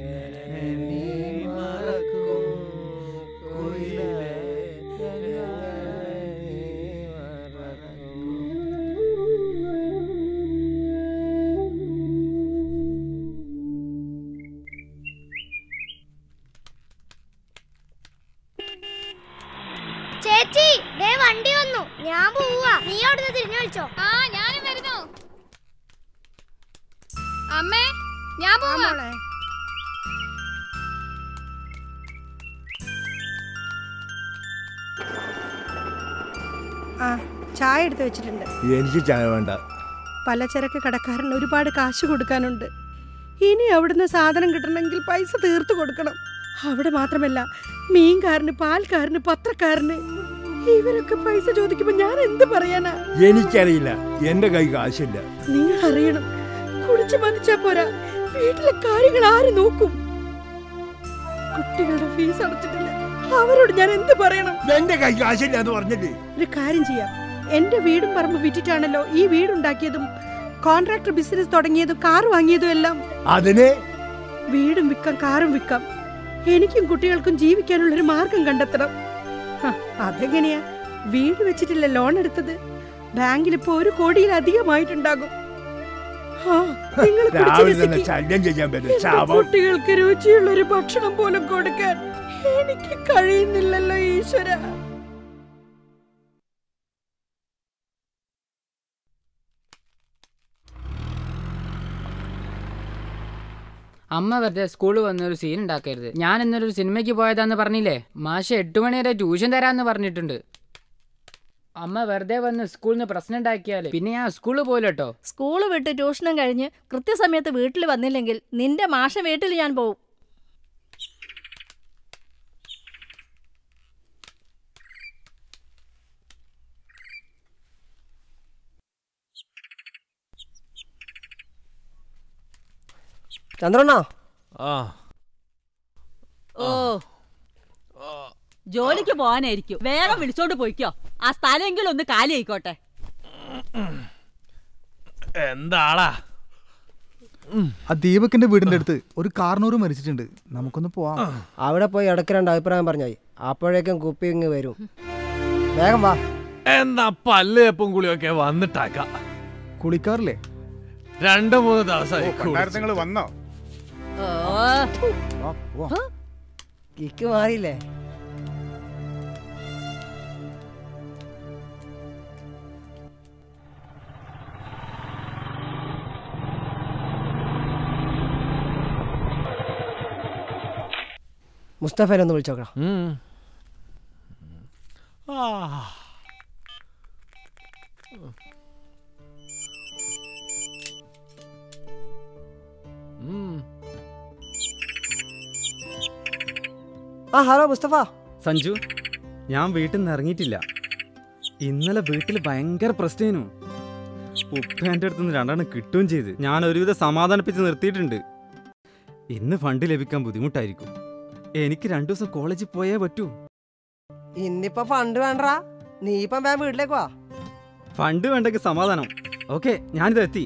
ചേച്ചി ദേ വണ്ടി വന്നു ഞാൻ പോവാ നീ അവിടുന്ന് തിരിഞ്ഞു വിളിച്ചോ ആ ഞാനും വരുന്നു അമ്മേ ഞാൻ പോവാ ആ ചായ എടുത്ത് വെച്ചിട്ടുണ്ട് എനിക്ക് ചായ വേണ്ട പലചരക്ക് കടക്കാരന് ഒരുപാട് കാശ് കൊടുക്കാനുണ്ട് ഇനി അവിടുന്ന് സാധനം കിട്ടണമെങ്കിൽ പൈസ തീർത്തു കൊടുക്കണം അവിടെ മാത്രമല്ല മീൻകാരന് പാൽക്കാരന് പത്രക്കാരന് ഇവരൊക്കെ പൈസ ചോദിക്കുമ്പോ ഞാൻ എന്ത് പറയാനാ എനിക്കറിയില്ല എന്റെ കൈ കാശില്ല നിങ്ങൾ അറിയണം കുടിച്ചു മതിച്ചാ പോരാ വീട്ടിലെ കാര്യങ്ങൾ ആര് നോക്കും കുട്ടികളുടെ ഫീസ് അടച്ചിട്ടില്ല അവരോട് ഞാൻ എന്ത് പറയണം എന്റെ കൈ കാശില്ല എന്ന് പറഞ്ഞില്ലേ ഒരു കാര്യം ചെയ്യാം എന്റെ വീടും പറമ്പ് വിറ്റിട്ടാണല്ലോ ഈ വീടുണ്ടാക്കിയതും കോൺട്രാക്ടർ ബിസിനസ് തുടങ്ങിയതും കാർ വാങ്ങിയതും എല്ലാം അതിന് വീടും വിൽക്കാം കാറും വിൽക്കാം എനിക്കും കുട്ടികൾക്കും ജീവിക്കാനുള്ള ഒരു മാർഗം കണ്ടെത്തണം ഹ, അതെങ്ങനെയാ വീട് വെച്ചിട്ടില്ല ലോൺ എടുത്തത് ബാങ്കിൽ ഇപ്പൊ ഒരു കോടിയിലധികമായിട്ടുണ്ടാകും ആ, നിങ്ങൾ പിടിച്ച് രാവിലെ തന്നെ രസിക്ക്. ശല്യം ചെയ്യാൻ പറ്റും എന്റെ ശാപം കുട്ടികൾക്ക് രുചിയുള്ള ഒരു ഭക്ഷണം പോലും കൊടുക്കാൻ എനിക്ക് കഴിയുന്നില്ലല്ലോ ഈശ്വര അമ്മ വെറുതെ സ്കൂളിൽ വന്ന് ഒരു സീൻ ഉണ്ടാക്കരുത് ഞാൻ ഇന്നലെ ഒരു സിനിമയ്ക്ക് പോയതാന്ന് പറഞ്ഞില്ലേ മാഷ് എട്ട് മണി വരെ ട്യൂഷൻ തരാന്ന് പറഞ്ഞിട്ടുണ്ട് അമ്മ വെറുതെ വന്ന് സ്കൂളിൽ നിന്ന് പ്രശ്നം ഉണ്ടാക്കിയാല് പിന്നെ ഞാൻ സ്കൂളിൽ പോയില്ലോ സ്കൂള് വിട്ട് ട്യൂഷനും കഴിഞ്ഞ് കൃത്യസമയത്ത് വീട്ടിൽ വന്നില്ലെങ്കിൽ നിന്റെ മാഷ വീട്ടിൽ ഞാൻ പോവും ചന്ദ്രണ്ണ ആ ഓ ജോലിക്ക് പോകാനായിരിക്കും വേഗം വിളിച്ചോണ്ട് പോയിക്കോ ആ സ്ഥലമെങ്കിലും ഒന്ന് കാലി ആയിക്കോട്ടെ എന്താളാ ആ ദീപകിന്റെ വീടിന്റെ അടുത്ത് ഒരു കാർണൂർ മരിച്ചിട്ടുണ്ട് നമുക്കൊന്ന് പോവാം അവിടെ പോയി ഇടയ്ക്ക് രണ്ട് അഭിപ്രായം പറഞ്ഞായി അപ്പോഴേക്കും കുപ്പി ഇങ്ങ് വരും വേഗം വാ എന്നാ പല്ല് എപ്പം കുളിയൊക്കെ വന്നിട്ടാക്കാം കുളിക്കാറില്ലേ രണ്ടു മൂന്ന് ദിവസമായി നിങ്ങൾ വന്നോ കിക്ക് മാറിയില്ലേ മുസ്തഫേനെ ഒന്ന് വിളിച്ചോക്കാം ആ ഹലോ മുസ്തഫ സഞ്ജു ഞാൻ വീട്ടിൽ നിന്ന് ഇറങ്ങിയിട്ടില്ല ഇന്നലെ വീട്ടിൽ ഭയങ്കര പ്രശ്നേനു ഉപ്പേൻ്റെ അടുത്ത് നിന്ന് രണ്ടെണ്ണം കിട്ടുകയും ചെയ്ത് ഞാൻ ഒരുവിധം സമാധാനിപ്പിച്ച് നിർത്തിയിട്ടുണ്ട് ഇന്ന് ഫണ്ട് ലഭിക്കാൻ ബുദ്ധിമുട്ടായിരിക്കും എനിക്ക് രണ്ടു ദിവസം കോളേജിൽ പോയേ പറ്റൂ ഇന്നിപ്പോ ഫണ്ട് വേണ്ടടാ നീ ഇപ്പം വേഗം വീട്ടിലേക്ക് വാ ഫണ്ട് വേണ്ടെങ്കിൽ സമാധാനം ഓക്കെ ഞാനിത് എത്തി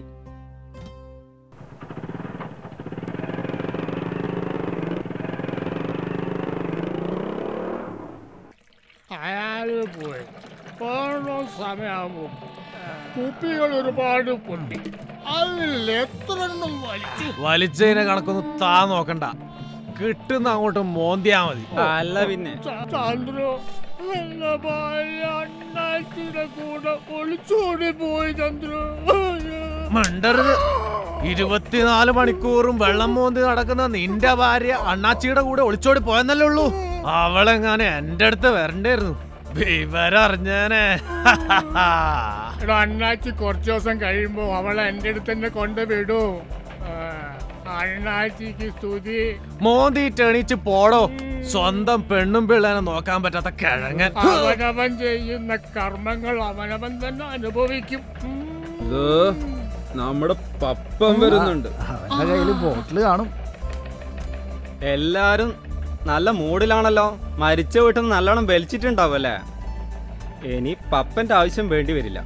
അയാള് പോയി ഓരോ സമയമാകുമ്പോൾ കുപ്പികൾ ഒരുപാട് പൊട്ടി അതിൽ എത്ര എണ്ണം വലിച്ചു വലിച്ചതിനെ കണക്കൊന്നും താ നോക്കണ്ട കിട്ടുന്ന അങ്ങോട്ട് മോന്തിയാ മതി അല്ല പിന്നെ ച- ചന്ദ്രു എന്റെ ഭാര്യ അണ്ണാച്ചിയുടെ കൂടെ ഒളിച്ചോടി പോയി ചന്ദ്രു മിണ്ടരുത് ഇരുപത്തിനാല് മണിക്കൂറും വെള്ളം മോന്തി നടക്കുന്ന നിന്റെ ഭാര്യ അണ്ണാച്ചിയുടെ കൂടെ ഒളിച്ചോടി പോയെന്നല്ലേ ഉള്ളൂ അവളെങ്ങാനെ എന്റെ അടുത്ത് വരണ്ടായിരുന്നു വിവരം അറിഞ്ഞേനെ എടാ അണ്ണാച്ചി കുറച്ച് ദിവസം കഴിയുമ്പോ അവളെ എന്റെ അടുത്ത് തന്നെ കൊണ്ടുവിടൂ ആ, അണ്ണാച്ചിക്ക് സ്തുതി മോന്തിയിട്ട് എണീച്ച് പോടോ സ്വന്തം പെണ്ണും പിള്ളേനെ നോക്കാൻ പറ്റാത്ത കിഴങ്ങൻ അവനവൻ ചെയ്യുന്ന കർമ്മങ്ങൾ അവനവൻ തന്നെ അനുഭവിക്കും ഇത് നമ്മുടെ പപ്പം വരുന്നുണ്ട് കയ്യിൽ ബോട്ടിൽ കാണും എല്ലാരും നല്ല മൂഡിലാണല്ലോ മരിച്ച വീട്ടിൽ നിന്ന് നല്ലോണം വലിച്ചിട്ടുണ്ടാവും അല്ലേ ഇനി പപ്പന്റെ ആവശ്യം വേണ്ടി വരില്ല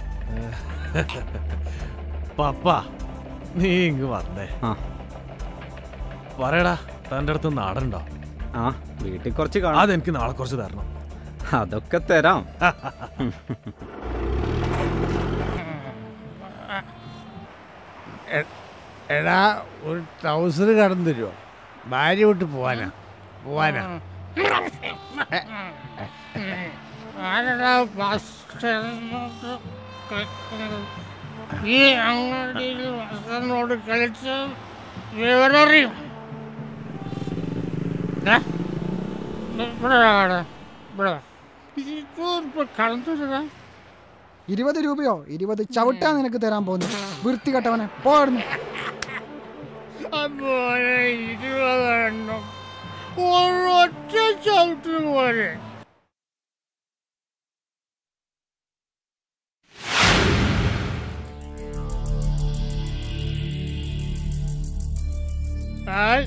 പപ്പ നീ ഇങ്ങ് വന്നേ പറയടാ തന്റെ അടുത്ത് നാടുണ്ടോ ആ വീട്ടിൽ കുറച്ച് കാണാം അതെനിക്ക് നാളെ കുറച്ച് തരണം അതൊക്കെ തരാം എ- എടാ ഒരു ട്രൗസർ കടന്നു തരുമോ ഭാര്യ വിട്ട് പോവാനാ പോവാനാ ആരടാ ഭാസ്കരനോട് കളിക്കുന്നത്? ഈ അങ്ങാടിയിൽ ഭാസ്കരനോട് കളിച്ച് വിവരറിയും ദാ, ഇവിടെ വാ, ഇവിടെ, ഇവിടെ വാ. ഇപ്പൊ കളഞ്ഞിട്ടാ ഇരുപത് രൂപയോ ഇരുപത് ചവിട്ടാ നിനക്ക് തരാൻ പോകുന്നു വൃത്തികെട്ടവനെ പോടുന്നു അപ്പോഴേ ഇരുപതെണ്ണം ഒരൊറ്റ ചവിട്ട് പോലെ ഹായ്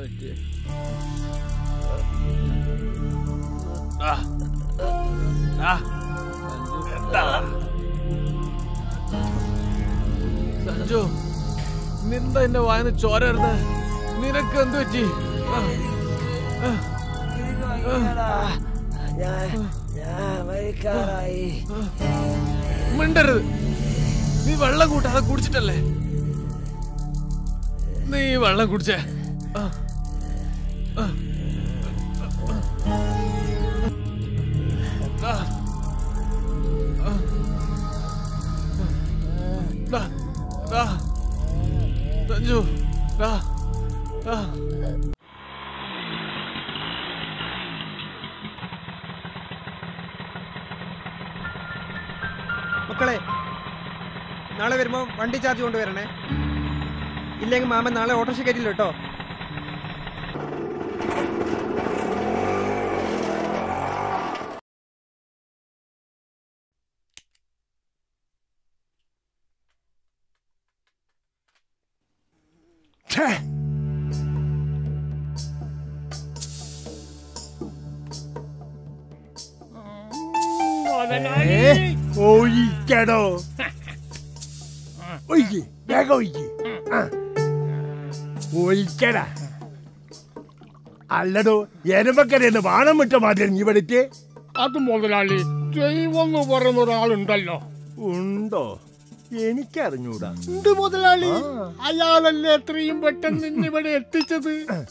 പറ്റിയെ? ആ. ആ. എന്താ? സഞ്ജു നിന്താ എന്റെ വായന ചോര വരുന്നത് നിനക്ക് എന്ത് പറ്റി ആ. ആ. മിണ്ടരുത് നീ വെള്ളം കൂട്ടാതെ കുടിച്ചിട്ടല്ലേ നീ വെള്ളം കുടിച്ചേ ആ. ആ. ആ. ആ. ദാ, ദാ. സഞ്ജു ദാ, ദാ. മക്കളെ നാളെ വരുമ്പോ വണ്ടി ചാർജ് കൊണ്ടുവരണേ ഇല്ലെങ്കിൽ മാമൻ നാളെ ഓട്ടോറിക്ഷ കയറ്റില്ല കേട്ടോ ഒഴിക്കടോ ഒഴിക്ക് വേഗം ഒഴിക്ക് ആ. ഒഴിക്കടാ അല്ലടോ എരുമക്കരയെന്ന് വാണം വിട്ട മാതിരി നീ ഇവിടേക്ക് അത് മുതലാളി ദൈവം എന്ന് പറയുന്ന ഒരാളുണ്ടല്ലോ ഉണ്ടോ എനിക്കറിഞ്ഞൂടാ ഉണ്ട് മുതലാളി അയാളല്ലേ എത്രയും പെട്ടെന്ന് നിന്നെ ഇവിടെ എത്തിച്ചത്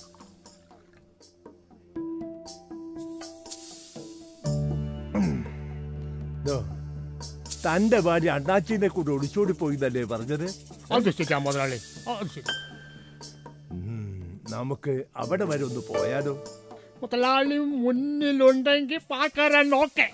ദോ, തന്റെ ഭാര്യ അണ്ണാച്ചിനെ കൂടെ ഒളിച്ചോടി പോയിന്നല്ലേ പറഞ്ഞത് അത് ശരിയാ മുതലാളി അത് ശരി ഉം, നമുക്ക് അവിടെ വരെ ഒന്ന് പോയാലോ മുതലാളി മുന്നിലുണ്ടെങ്കിൽ പാക്കാരാൻ നോക്കേ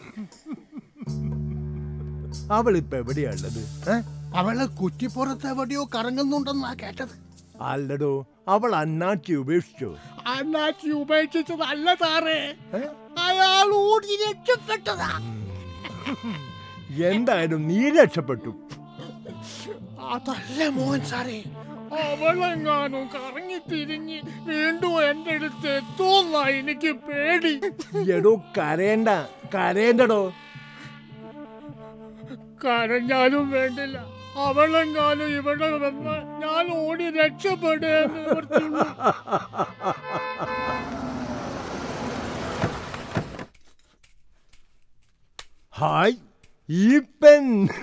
അവളിപ്പോ എവിടെയാണുള്ളത് ഏ? അവളെ കുറ്റിപ്പുറത്ത് എവിടെയോ കറങ്ങുന്നുണ്ടെന്നാ കേട്ടത് അല്ലടോ അവൾ അണ്ണാച്ചി ഉപേക്ഷിച്ചോ അണ്ണാച്ചി ഉപേക്ഷിച്ചതല്ല സാറേ അയാൾ ഓടി രക്ഷപ്പെട്ടതാ എന്തായാലും നീ രക്ഷപ്പെട്ടു അതല്ല മോഹൻ സാറേ അവളെങ്ങാനും കറങ്ങി തിരിഞ്ഞ് വീണ്ടും എന്റെ അടുത്ത് എത്തുമെന്നാ എനിക്ക് പേടി എടോ കരയണ്ട കരയണ്ടടോ കരഞ്ഞാലും വേണ്ടില്ല അവളെങ്ങാനും ഇവിടെ വന്ന് ഞാൻ ഓടി രക്ഷപ്പെടുകയെന്ന് നിവർത്തിയുള്ളൂ. ഹായ് ഈ പെൻ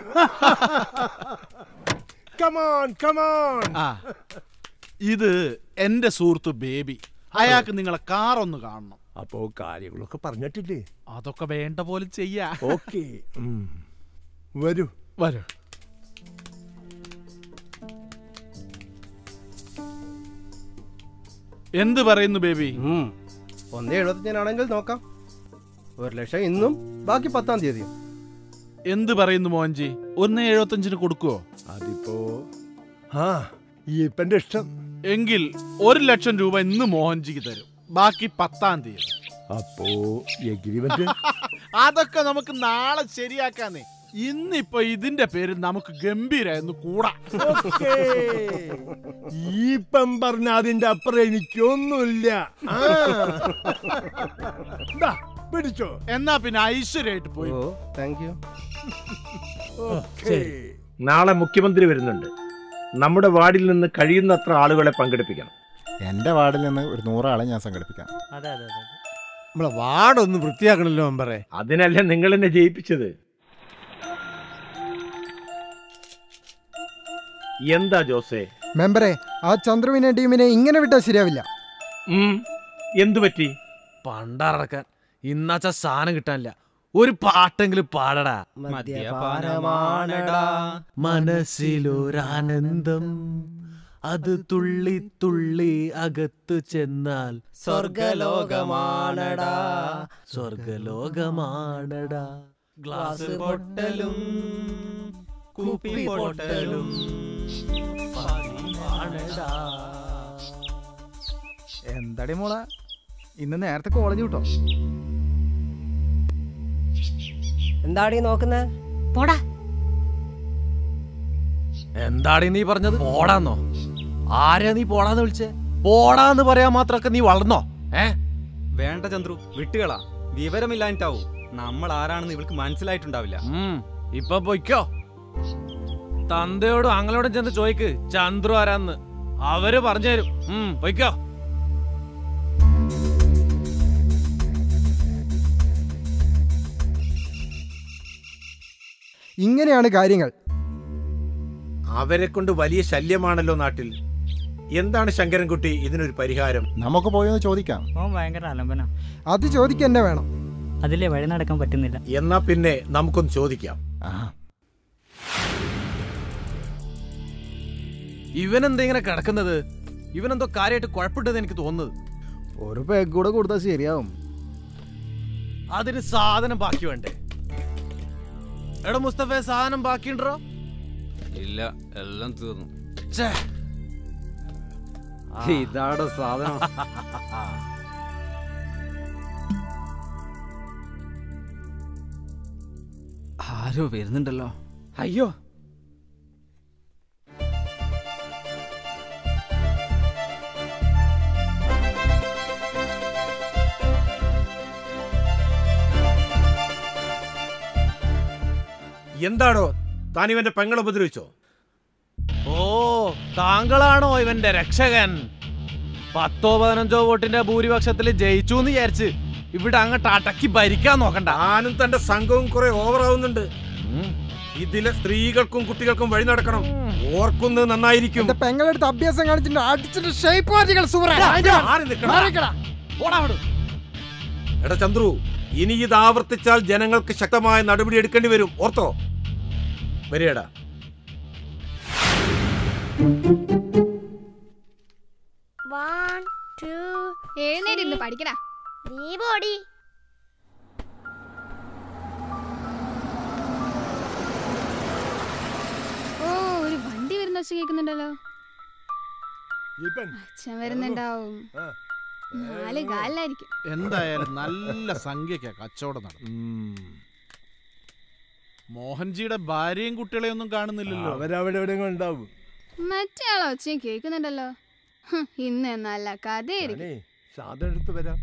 കമോൺ കമോൺ ആ ഇത് എന്റെ സുഹൃത്ത് ബേബി അയാൾക്ക് നിങ്ങളെ കാർ ഒന്ന് കാണണം അപ്പോ കാര്യങ്ങളൊക്കെ പറഞ്ഞിട്ടില്ലേ അതൊക്കെ വേണ്ട പോലെ ചെയ്യാ ഓക്കെ വരൂ വരൂ എന്ത് പറയുന്നു ബേബി ഒന്ന് എഴുപത്തഞ്ചിനാണെങ്കിൽ നോക്കാം ഒരു ലക്ഷം ഇന്നും ബാക്കി പത്താം തീയതി എന്ത് പറയുന്നു മോഹൻജി ഒന്ന് എഴുപത്തഞ്ചിന് കൊടുക്കുവോ അതിപ്പോ ആ ഈ ഇപ്പന്റെ ഇഷ്ടം എങ്കിൽ ഒരു ലക്ഷം രൂപ ഇന്ന് മോഹൻജിക്ക് തരും ബാക്കി പത്താം തീയതി അപ്പോ എഗ്രിമെന്റ് അതൊക്കെ നമുക്ക് നാളെ ശരിയാക്കാന്നേ ഇന്നിപ്പോ ഇതിന്റെ പേര് നമുക്ക് ഗംഭീരായിരുന്നു കൂടാ ഈ പെൻ പറഞ്ഞ അതിന്റെ അപ്പുറം എനിക്കൊന്നുമില്ല ആ. ദാ, പിടിച്ചോ എന്നാ പിന്നെ ഐശ്വര്യമായിട്ട് പോയി താങ്ക് യു ഓക്കേ. നാളെ മുഖ്യമന്ത്രി വരുന്നുണ്ട് നമ്മുടെ വാർഡിൽ നിന്ന് കഴിയുന്നത്ര ആളുകളെ പങ്കെടുപ്പിക്കണം എൻ്റെ വാർഡിൽ നിന്ന് ഒരു നൂറാളെ ഞാൻ സംഘടിപ്പിക്കാം അതെ അതെ അതെ നമ്മളെ വാർഡൊന്ന് വൃത്തിയാക്കണല്ലോ മെമ്പറെ അതിനല്ലേ നിങ്ങൾ എന്നെ ജയിപ്പിച്ചത് എന്താ ജോസേ മെമ്പറെ ആ ചന്ദ്രുവിനെ ടീമിനെ ഇങ്ങനെ വിട്ടാൽ ശരിയാവില്ല എന്തു പറ്റി പണ്ടറക്കാൻ ഇന്നാച്ച സാധനം കിട്ടാനില്ല ഒരു പാട്ടെങ്കിലും പാടടാ മദ്യപാനമാണടാ മനസ്സിലൊരാനന്ദം അത് തുള്ളി തുള്ളി അകത്തു ചെന്നാൽ സ്വർഗലോകമാണടാ സ്വർഗലോകമാണടാ ഗ്ലാസ് പൊട്ടലും കുപ്പി പൊട്ടലും പതിവാണടാ. എന്താടി മോള ഇന്ന് നേരത്തെ കോളേജ് കിട്ടോ എന്താടീ നോക്കുന്നേ പോടാ എന്താടി നീ പറഞ്ഞത് പോടാന്നോ ആരാ നീ പോടാന്ന് വിളിച്ചേ പോടാന്ന് പറയാൻ മാത്രമൊക്കെ നീ വളർന്നോ ഏ വേണ്ട ചന്ദ്രു വിട്ടുകളാ വിവരമില്ലാഞ്ഞിട്ടാവും നമ്മൾ ആരാണെന്ന് ഇവൾക്ക് മനസ്സിലായിട്ടുണ്ടാവില്ല ഇപ്പൊ പൊയ്ക്കോ തന്തയോടും അങ്ങളോടും ചെന്ന് ചോദിക്ക് ചന്ദ്രു ആരാന്ന് അവര് പറഞ്ഞു തരും ഉം, പൊയ്ക്കോ ഇങ്ങനെയാണ് കാര്യങ്ങൾ അവരെ കൊണ്ട് വലിയ ശല്യമാണല്ലോ നാട്ടിൽ എന്താണ് ശങ്കരൻകുട്ടി ഇതിനൊരു പരിഹാരം നമുക്ക് പോയൊന്ന് ചോദിക്കാം ഓൻ ഭയങ്കര അലമ്പന അത് ചോദിക്കുക തന്നെ വേണം അതിലെ വഴി നടക്കാൻ പറ്റുന്നില്ല എന്നാ പിന്നെ നമുക്കൊന്ന് ചോദിക്കാം ഇവനെന്താ ഇങ്ങനെ കിടക്കുന്നത് ഇവനെന്തോ കാര്യമായിട്ട് കുഴപ്പമുണ്ടെന്ന് എനിക്ക് തോന്നുന്നത് ഒരു പേഗ് കൂടെ കൊടുത്താൽ ശരിയാവും അതിന് സാധനം ബാക്കി വേണ്ടേ എടാ മുസ്തഫ സാധനം ബാക്കിയുണ്ടോ ഇല്ല എല്ലാം തീർന്നു ഛേ. ഇതാടെ സാധനം ആരോ വരുന്നുണ്ടല്ലോ അയ്യോ എന്താണോ താൻ ഇവന്റെ പെങ്ങളെ ഉപദ്രവിച്ചോ ഓ താങ്കളാണോ ഇവന്റെ രക്ഷകൻ പത്തോ പതിനഞ്ചോ വോട്ടിന്റെ ഭൂരിപക്ഷത്തിൽ ജയിച്ചു എന്ന് വിചാരിച്ച് ഇവിടെ അങ്ങോട്ട് അടക്കി ഭരിക്കാൻ നോക്കണ്ട താനും തന്റെ സംഘവും കുറെ ഓവറാവുന്നുണ്ട് ഇതിലെ സ്ത്രീകൾക്കും കുട്ടികൾക്കും വഴി നടക്കണം ഓർക്കുന്നത് നന്നായിരിക്കും എന്റെ പെങ്ങളെടുത്ത് അഭ്യാസം കാണിച്ചിട്ട് അടിച്ചിട്ട് ഷേപ്പ് പാർട്ടികൾ മാറി നിൽക്കണം. എടാ ചന്ദ്രു ഇനി ഇത് ആവർത്തിച്ചാൽ ജനങ്ങൾക്ക് ശക്തമായ നടപടി എടുക്കേണ്ടി വരും ഓർത്തോ വരികടാ വൺ ടു എഴുന്നേരിന്ന് പഠിക്കടാ നീ പോടി ഓ ഒരു വണ്ടി വരുന്ന ഒച്ച കേൾക്കുന്നുണ്ടല്ലോ അച്ഛൻ വരുന്നുണ്ടാവും നാല് കാലിലായിരിക്കും എന്തായാലും നല്ല സംഖ്യക്കാ കച്ചവടം നടക്കും മോഹൻജിയുടെ ഭാര്യയും കുട്ടികളെയും ഒന്നും കാണുന്നില്ലല്ലോ അവരവിടെ എവിടെയെങ്കിലും ഉണ്ടാവും മറ്റേ ആളെ ഒച്ചയും കേൾക്കുന്നുണ്ടല്ലോ ഹ്, ഇന്ന് നല്ല കഥയായിരിക്കും ഞാനേ സാധനം എടുത്ത് വരാം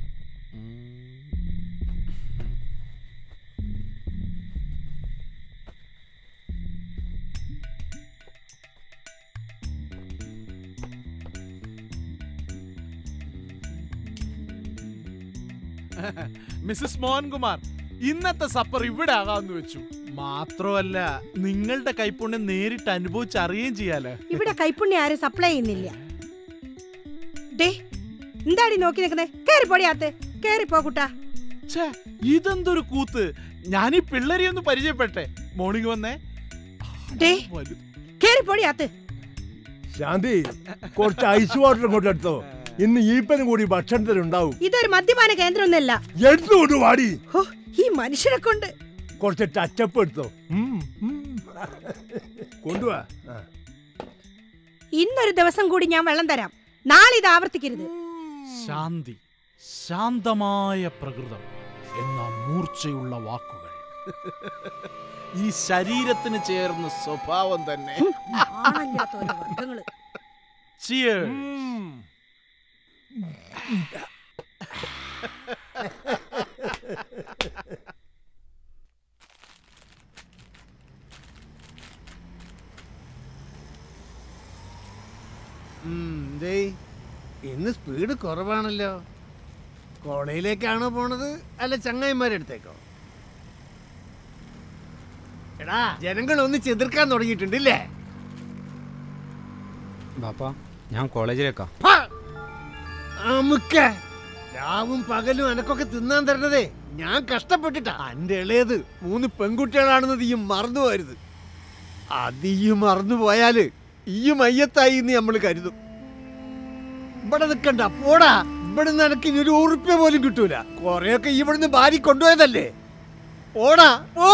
മിസ്സസ് മോഹൻകുമാർ ഇന്നത്തെ സപ്പർ ഇവിടെ ആകാമെന്ന് വെച്ചു മാത്രമല്ല നിങ്ങളുടെ കൈപ്പുണ്യം നേരിട്ട് അനുഭവിച്ചറിയുകയും ചെയ്യാലോ ഇവിടെ കൈപ്പുണ്യം ആരും സപ്ലൈ ചെയ്യുന്നില്ല ഡേ എന്താടി നോക്കി നിൽക്കുന്നേ കേറി പൊടിയാത്ത് കേറി പോ കുട്ടാ ഛേ, ഇതെന്തൊരു കൂത്ത് ഞാൻ ഈ പിള്ളേരെ ഒന്ന് പരിചയപ്പെട്ടെ മോർണിംഗ് വന്നേ ഡേ കേറി പൊടിയാത്ത് ശാന്തി കുറച്ച് ഐസ് വാട്ടർ കൊണ്ട് എടുത്തോ ഇന്ന് ഈപ്പനും കൂടി ഭക്ഷണത്തിനുണ്ടാവും ഇതൊരു മദ്യപാന കേന്ദ്രമൊന്നല്ല എടുത്തുകൊണ്ട് വാടി ഹോ, ഈ മനുഷ്യനെ കൊണ്ട് കുറച്ച് ടച്ചപ്പ് എടുത്തോ ഉം, ഉം. കൊണ്ടുവാ ആ. ഇന്നൊരു ദിവസം കൂടി ഞാൻ വെള്ളം തരാം നാളെ ഇത് ആവർത്തിക്കരുത് ശാന്തി ശാന്തമായ പ്രകൃതം എന്ന മൂർച്ചയുള്ള വാക്കുകൾ ഈ ശരീരത്തിന് ചേർന്ന സ്വഭാവം തന്നെ ആണല്ലാത്ത ഓരോ വർഗ്ഗങ്ങള്. Cheers. ഉം, ദേ, ഇന്ന് സ്പീഡ് കുറവാണല്ലോ കോളേജിലേക്കാണോ പോണത് അല്ല ചങ്ങായിമാരുടെ അടുത്തേക്കോ എടാ ജനങ്ങൾ ഒന്ന് ചെതിർക്കാൻ തുടങ്ങിയിട്ടുണ്ടല്ലേ ബാപ്പാ ഞാൻ കോളേജിലേക്കാ അമുക്ക രാവും പകലും എനക്കൊക്കെ തിന്നാൻ തരണതേ ഞാൻ കഷ്ടപ്പെട്ടിട്ടാ അന്റെ ഇളയത് മൂന്ന് പെൺകുട്ടികളാണെന്നത് ഈ മറന്നു പോരുത് അത് ഈ മറന്നു പോയാല് ഈ മയ്യത്തായി എന്ന് നമ്മൾ കരുതും ഇവിടെ നിൽക്കണ്ട പോടാ ഇവിടെ നിന്ന് എനക്ക് ഇനി ഒരു ഉറുപ്പ്യ പോലും കിട്ടൂല കൊറേയൊക്കെ ഇവിടുന്ന് ഭാര്യ കൊണ്ടുപോയതല്ലേ പോടാ പോ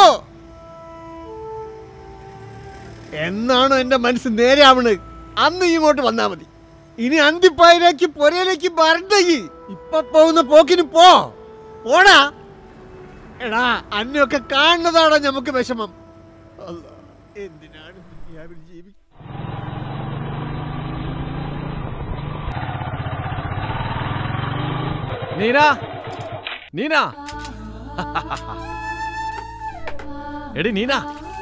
എന്നാണോ എന്റെ മനസ്സ് നേരെ ആവണ് അന്ന് ഈ ഇങ്ങോട്ട് വന്നാ മതി ഇനി അന്തിപ്പായലേക്ക് പൊരയിലേക്ക് വരണ്ടേ ഇപ്പൊ പോകുന്ന പോക്കിന് പോ പോടാ എടാ അന്നൊക്കെ കാണുന്നതാണോ നമുക്ക് വിഷമം അല്ലാ, എന്തിനാണ് ദുനിയാവിൽ ജീവി നീന നീന എടി നീന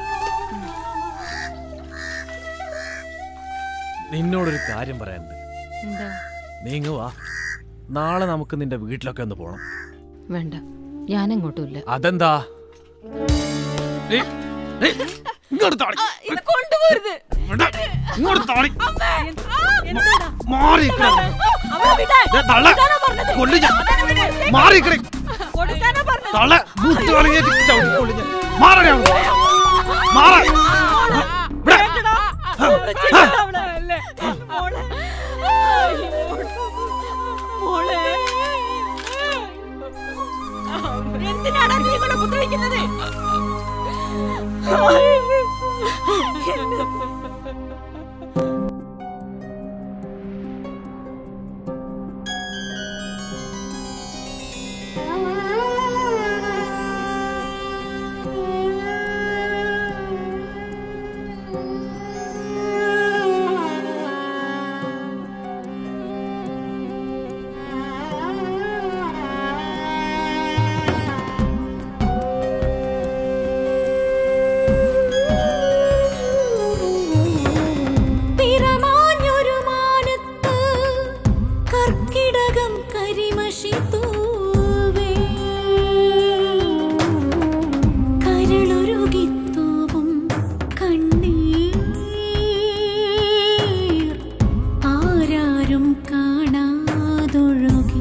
നിന്നോടൊരു കാര്യം പറയാനുണ്ട് എന്താ നീങ്ങ് വാ നാളെ നമുക്ക് നിന്റെ വീട്ടിലൊക്കെ ഒന്ന് പോണം വേണ്ട ഞാനെങ്ങോട്ടുമില്ല അതെന്താ ഏയ്, ഏയ്, ഇങ്ങോട്ട് താടി. കൊണ്ടുപോരുത് ഇങ്ങോട്ട് താടി. മാറി നിൽക്കണം. ദേ, തള്ള. കൊല്ലും ഞാൻ. മാറി നിൽക്കണേ. തള്ള. മുട്ടുകാലി കയറ്റി ചവിട്ടി കൊല്ലും ഞാൻ. മാറണേ അങ്ങ്. മാറ്. ഇവിടെ. എന്തിനാണ് നീ ഇവിടെ ഉപദ്രവിക്കുന്നത് പിറമാഞ്ഞൊരു മാനത്ത് കർക്കിടകം കരിമഷി തൂവേ കരളുരുകിത്തൂവും കണ്ണീർ ആരാരും കാണാതൊഴുകി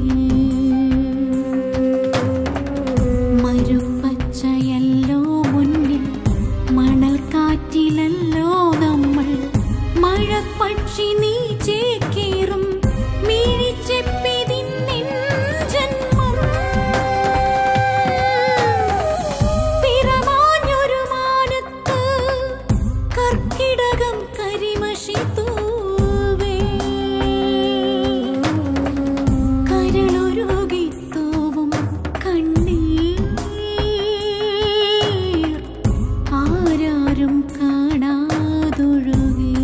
മരുപ്പച്ചയല്ലോ മുന്നിൽ മണൽ കാറ്റിലല്ലോ നമ്മൾ മഴപ്പക്ഷി നീ ചേക്കേറും മിഴിച്ചെപ്പിതിൻ നിൻ ജന്മം പിറമാഞ്ഞൊരു മാനത്ത് കർക്കിടകം കരിമഷി തൂവേ കരളുരുകിത്തൂവും കണ്ണീർ ആരാരും കാണാതൊഴുകി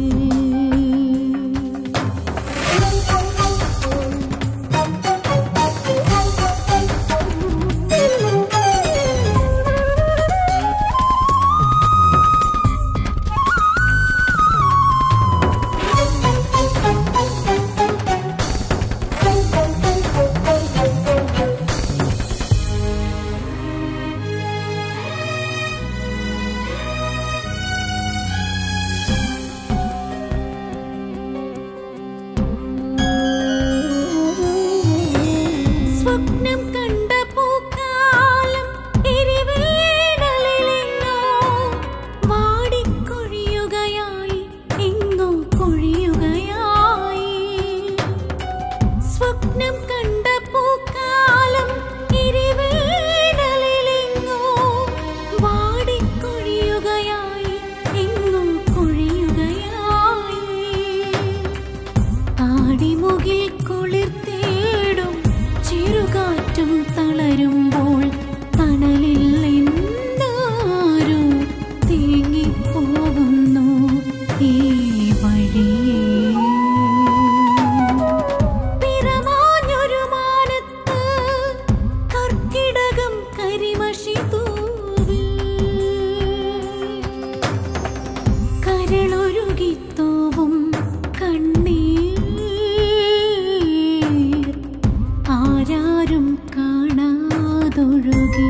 സ്വപ്നം കണ്ട പൂക്കാലം എരിവേടലിലെങ്ങോ വാടിക്കൊഴിയുകയായി എങ്ങോ കൊഴിയുകയായി സ്വപ്നം കണ്ട പൂക്കാലം എരിവേടലിലെങ്ങോ വാടിക്കൊഴിയുകയായി എങ്ങോ കൊഴിയുകയായി ആടിമുകിൽ കുളിർ തേടും ചെറുകാറ്റും തളരുമ്പോൾ തണലിൽ നിന്നാരോ തേങ്ങിപ്പോകുന്നു ഈ വഴിയേ പിറമാഞ്ഞൊരു മാനത്ത് കർക്കിടകം കരിമഷി തൂവി കരളൊരുകിത്തോവും കണ്ണീർ ആരാരും കാണാതൊഴുകി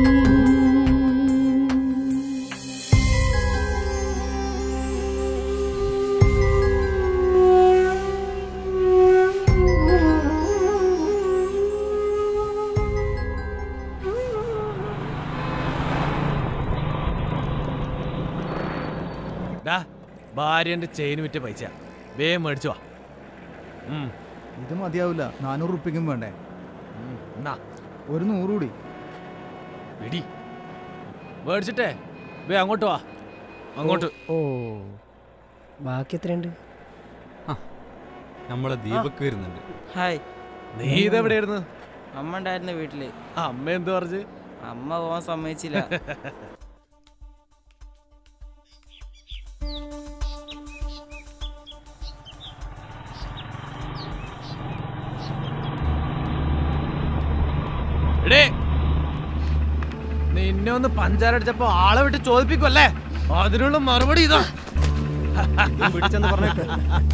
ഡാ ഭാര്യന്റെ ചെയിൻ വിറ്റ പൈസ വേഗം മേടിച്ചു വാ ഉം. ഇത് മതിയാവില്ല നാനൂറ് റുപ്യക്കും വേണ്ടേ എന്നാ ഒരു നൂറ് കൂടി എടി മേടിച്ചിട്ടേ വേ അങ്ങോട്ട് വാ അങ്ങോട്ട് ഓ ബാക്കി എത്രയുണ്ട് നമ്മളെ ദീപക്ക് വരുന്നുണ്ട് ഹായ് നീ ഇതെവിടെയായിരുന്നു അമ്മ ഉണ്ടായിരുന്നു വീട്ടില് അമ്മ എന്ത് പറഞ്ഞു അമ്മ പോവാൻ സമ്മതിച്ചില്ല എടേ നിന്നെ ഒന്ന് പഞ്ചാരടിച്ചപ്പോ ആളെ വിട്ട് ചോദിപ്പിക്കുമല്ലേ അതിനുള്ള മറുപടി ഇതാ പിടിച്ചെന്ന് പറഞ്ഞേക്ക്.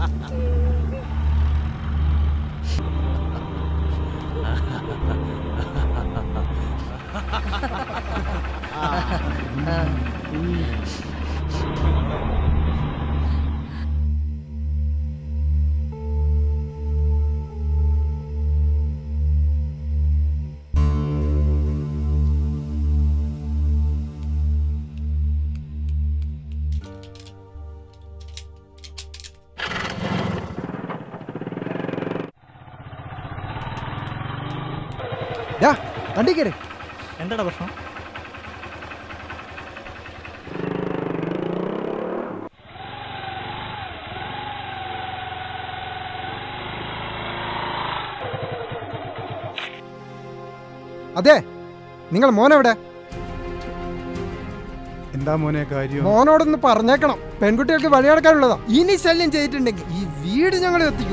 ഡാ, വണ്ടി കയറി എന്താണ് പ്രശ്നം അതെ നിങ്ങൾ മോനെവിടെ എന്താ മോനെ കാര്യം മോനോടൊന്ന് പറഞ്ഞേക്കണം പെൺകുട്ടികൾക്ക് വഴി നടക്കാനുള്ളതാ ഇനി ശല്യം ചെയ്തിട്ടുണ്ടെങ്കിൽ ഈ വീട് ഞങ്ങൾ എത്തിക്കും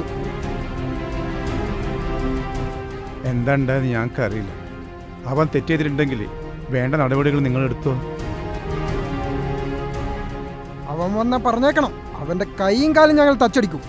എന്താ ഉണ്ടായെന്ന് ഞങ്ങൾക്കറിയില്ല അവൻ തെറ്റ് ചെയ്തിട്ടുണ്ടെങ്കിൽ വേണ്ട നടപടികൾ നിങ്ങൾ എടുത്തോ അവൻ വന്ന പറഞ്ഞേക്കണം അവന്റെ കൈയും കാലും ഞങ്ങൾ തച്ചടിക്കും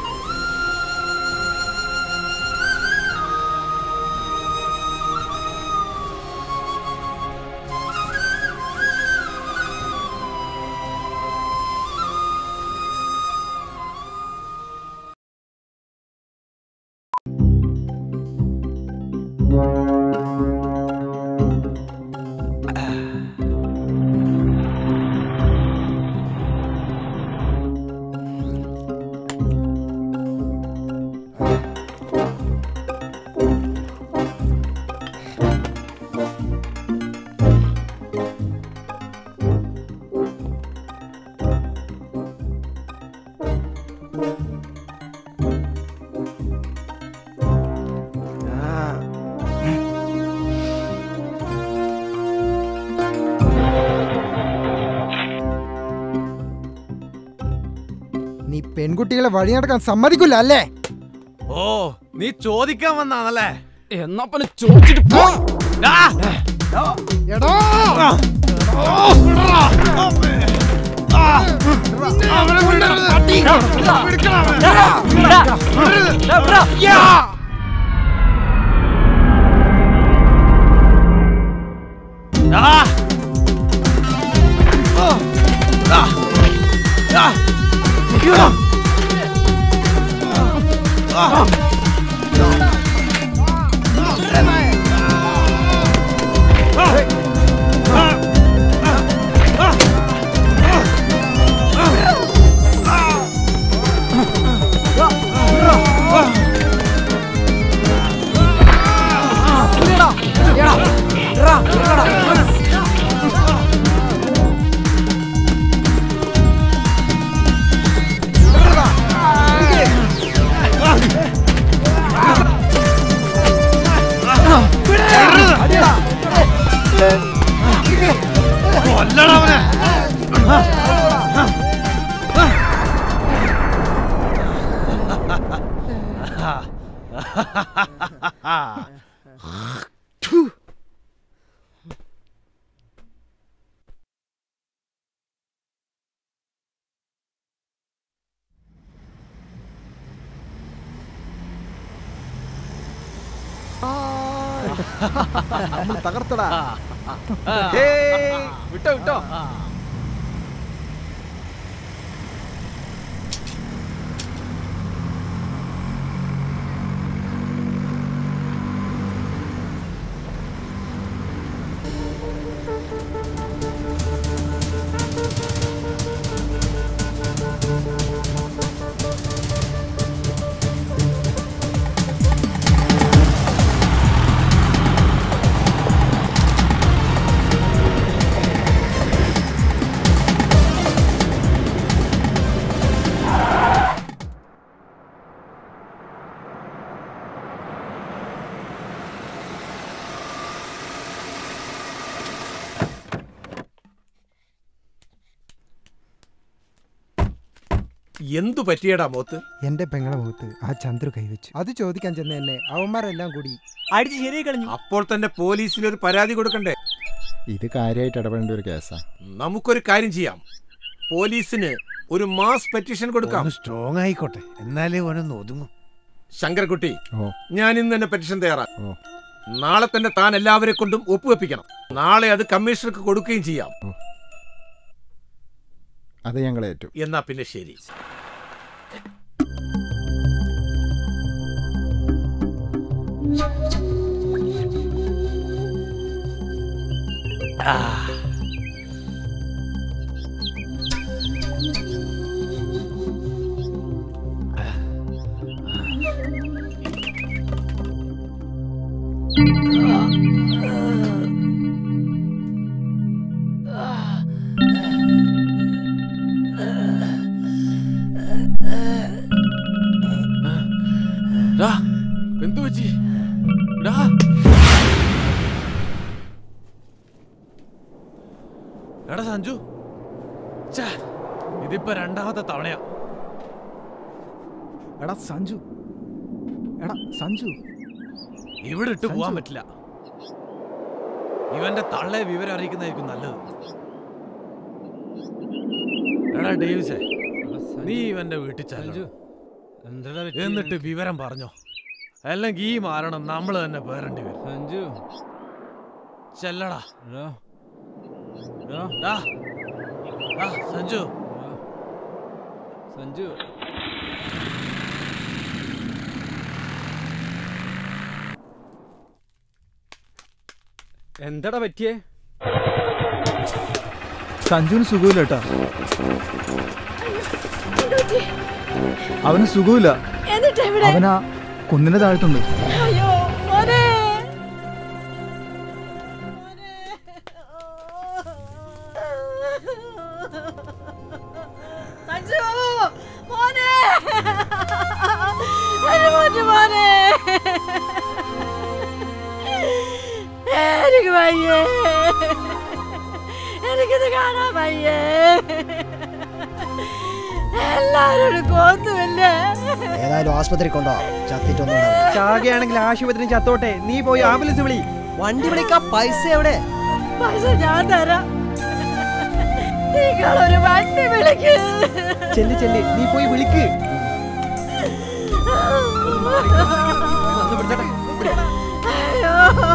നീ പെൺകുട്ടികളെ വഴി നടക്കാൻ സമ്മതിക്കില്ല അല്ലേ ഓ നീ ചോദിക്കാൻ വന്നാണല്ലേ എന്നപ്പനെ ചോദിച്ചിട്ട് പോ എടാ നമ്മൾ തകർത്തടാ ഏയ്, വിട്ടോ വിട്ടോ ആ എന്തു പറ്റിയടാ മോത്ത് എന്റെ പെങ്ങളെ മുഖത്ത് ആ ചന്ദ്രു കൈവച്ചു അത് ചോദിക്കാൻ ചെന്ന എന്നെ അവന്മാരെല്ലാം കൂടി അടിച്ച് ശരിയായി കളഞ്ഞു അപ്പോൾ തന്നെ പോലീസിൽ ഒരു പരാതി കൊടുക്കണ്ടേ ഇത് കാര്യമായിട്ട് ഇടപെടേണ്ട ഒരു കേസാ നമുക്കൊരു കാര്യം ചെയ്യാം പോലീസിന് ഒരു മാസ് പെറ്റീഷൻ കൊടുക്കാം സ്ട്രോങ് ആയിക്കോട്ടെ എന്നാലേ ഓനൊന്ന് ഒതുങ്ങും ശങ്കർകുട്ടി ഓ ഞാൻ ഇന്ന് തന്നെ പെറ്റീഷൻ തയ്യാറാക്കും നാളെ തന്നെ താൻ എല്ലാവരെ കൊണ്ടും ഒപ്പുവെപ്പിക്കണം നാളെ അത് കമ്മീഷണർക്ക് കൊടുക്കുകയും ചെയ്യാം അത് ഞങ്ങൾ ഏറ്റു എന്നാ പിന്നെ ശരി ഡാ, എന്തു പറ്റി ഡാ. എടാ സഞ്ജു ഛേ, ഇതിപ്പോ രണ്ടാമത്തെ തവണയാ എടാ സഞ്ജു എടാ സഞ്ജു ഇവിടെ ഇട്ട് പോവാൻ സഞ്ജു. പറ്റില്ല ഇവന്റെ തള്ളയെ വിവരം അറിയിക്കുന്നതായിരിക്കും നല്ലത് എടാ ഡേവിസേ നീ ഇവന്റെ വീട്ടിൽ ചെല്ലു എന്നിട്ട് വിവരം പറഞ്ഞോ അല്ലെങ്കിൽ ഈ മാരണം നമ്മൾ തന്നെ പേരേണ്ടി വരും സഞ്ജു ചെല്ലടാ ഡാ. ഡാ, സഞ്ജു സഞ്ജു എന്താടാ പറ്റിയേ സഞ്ജുവിന് സുഖമില്ല കേട്ടാ അവന് സുഖമില്ല എന്നിട്ട് എവിടെ അവനാ കുന്നിന്റെ താഴത്തുണ്ട് അയ്യോ മോനെ സഞ്ജു മോനെ എന്റെ മോന്റെ മോനെ എനിക്ക് വയ്യേ എനിക്കിത് കാണാൻ വയ്യേ എല്ലാരോടും കൊന്നുമില്ലേ ഏതായാലും ആസ്പത്രി കൊണ്ടോ ചത്തിട്ടൊന്നും ചാകയാണെങ്കിൽ ആശുപത്രി ചത്തോട്ടെ നീ പോയി ആംബുലൻസ് വിളി വണ്ടി വിളിക്കാൻ പൈസ എവിടെ പൈസ ഞാൻ തരാം നിങ്ങളൊരു വണ്ടി വിളിക്ക് ചെല്ല് ചെല്ല് നീ പോയി വിളിക്ക് അയ്യോ.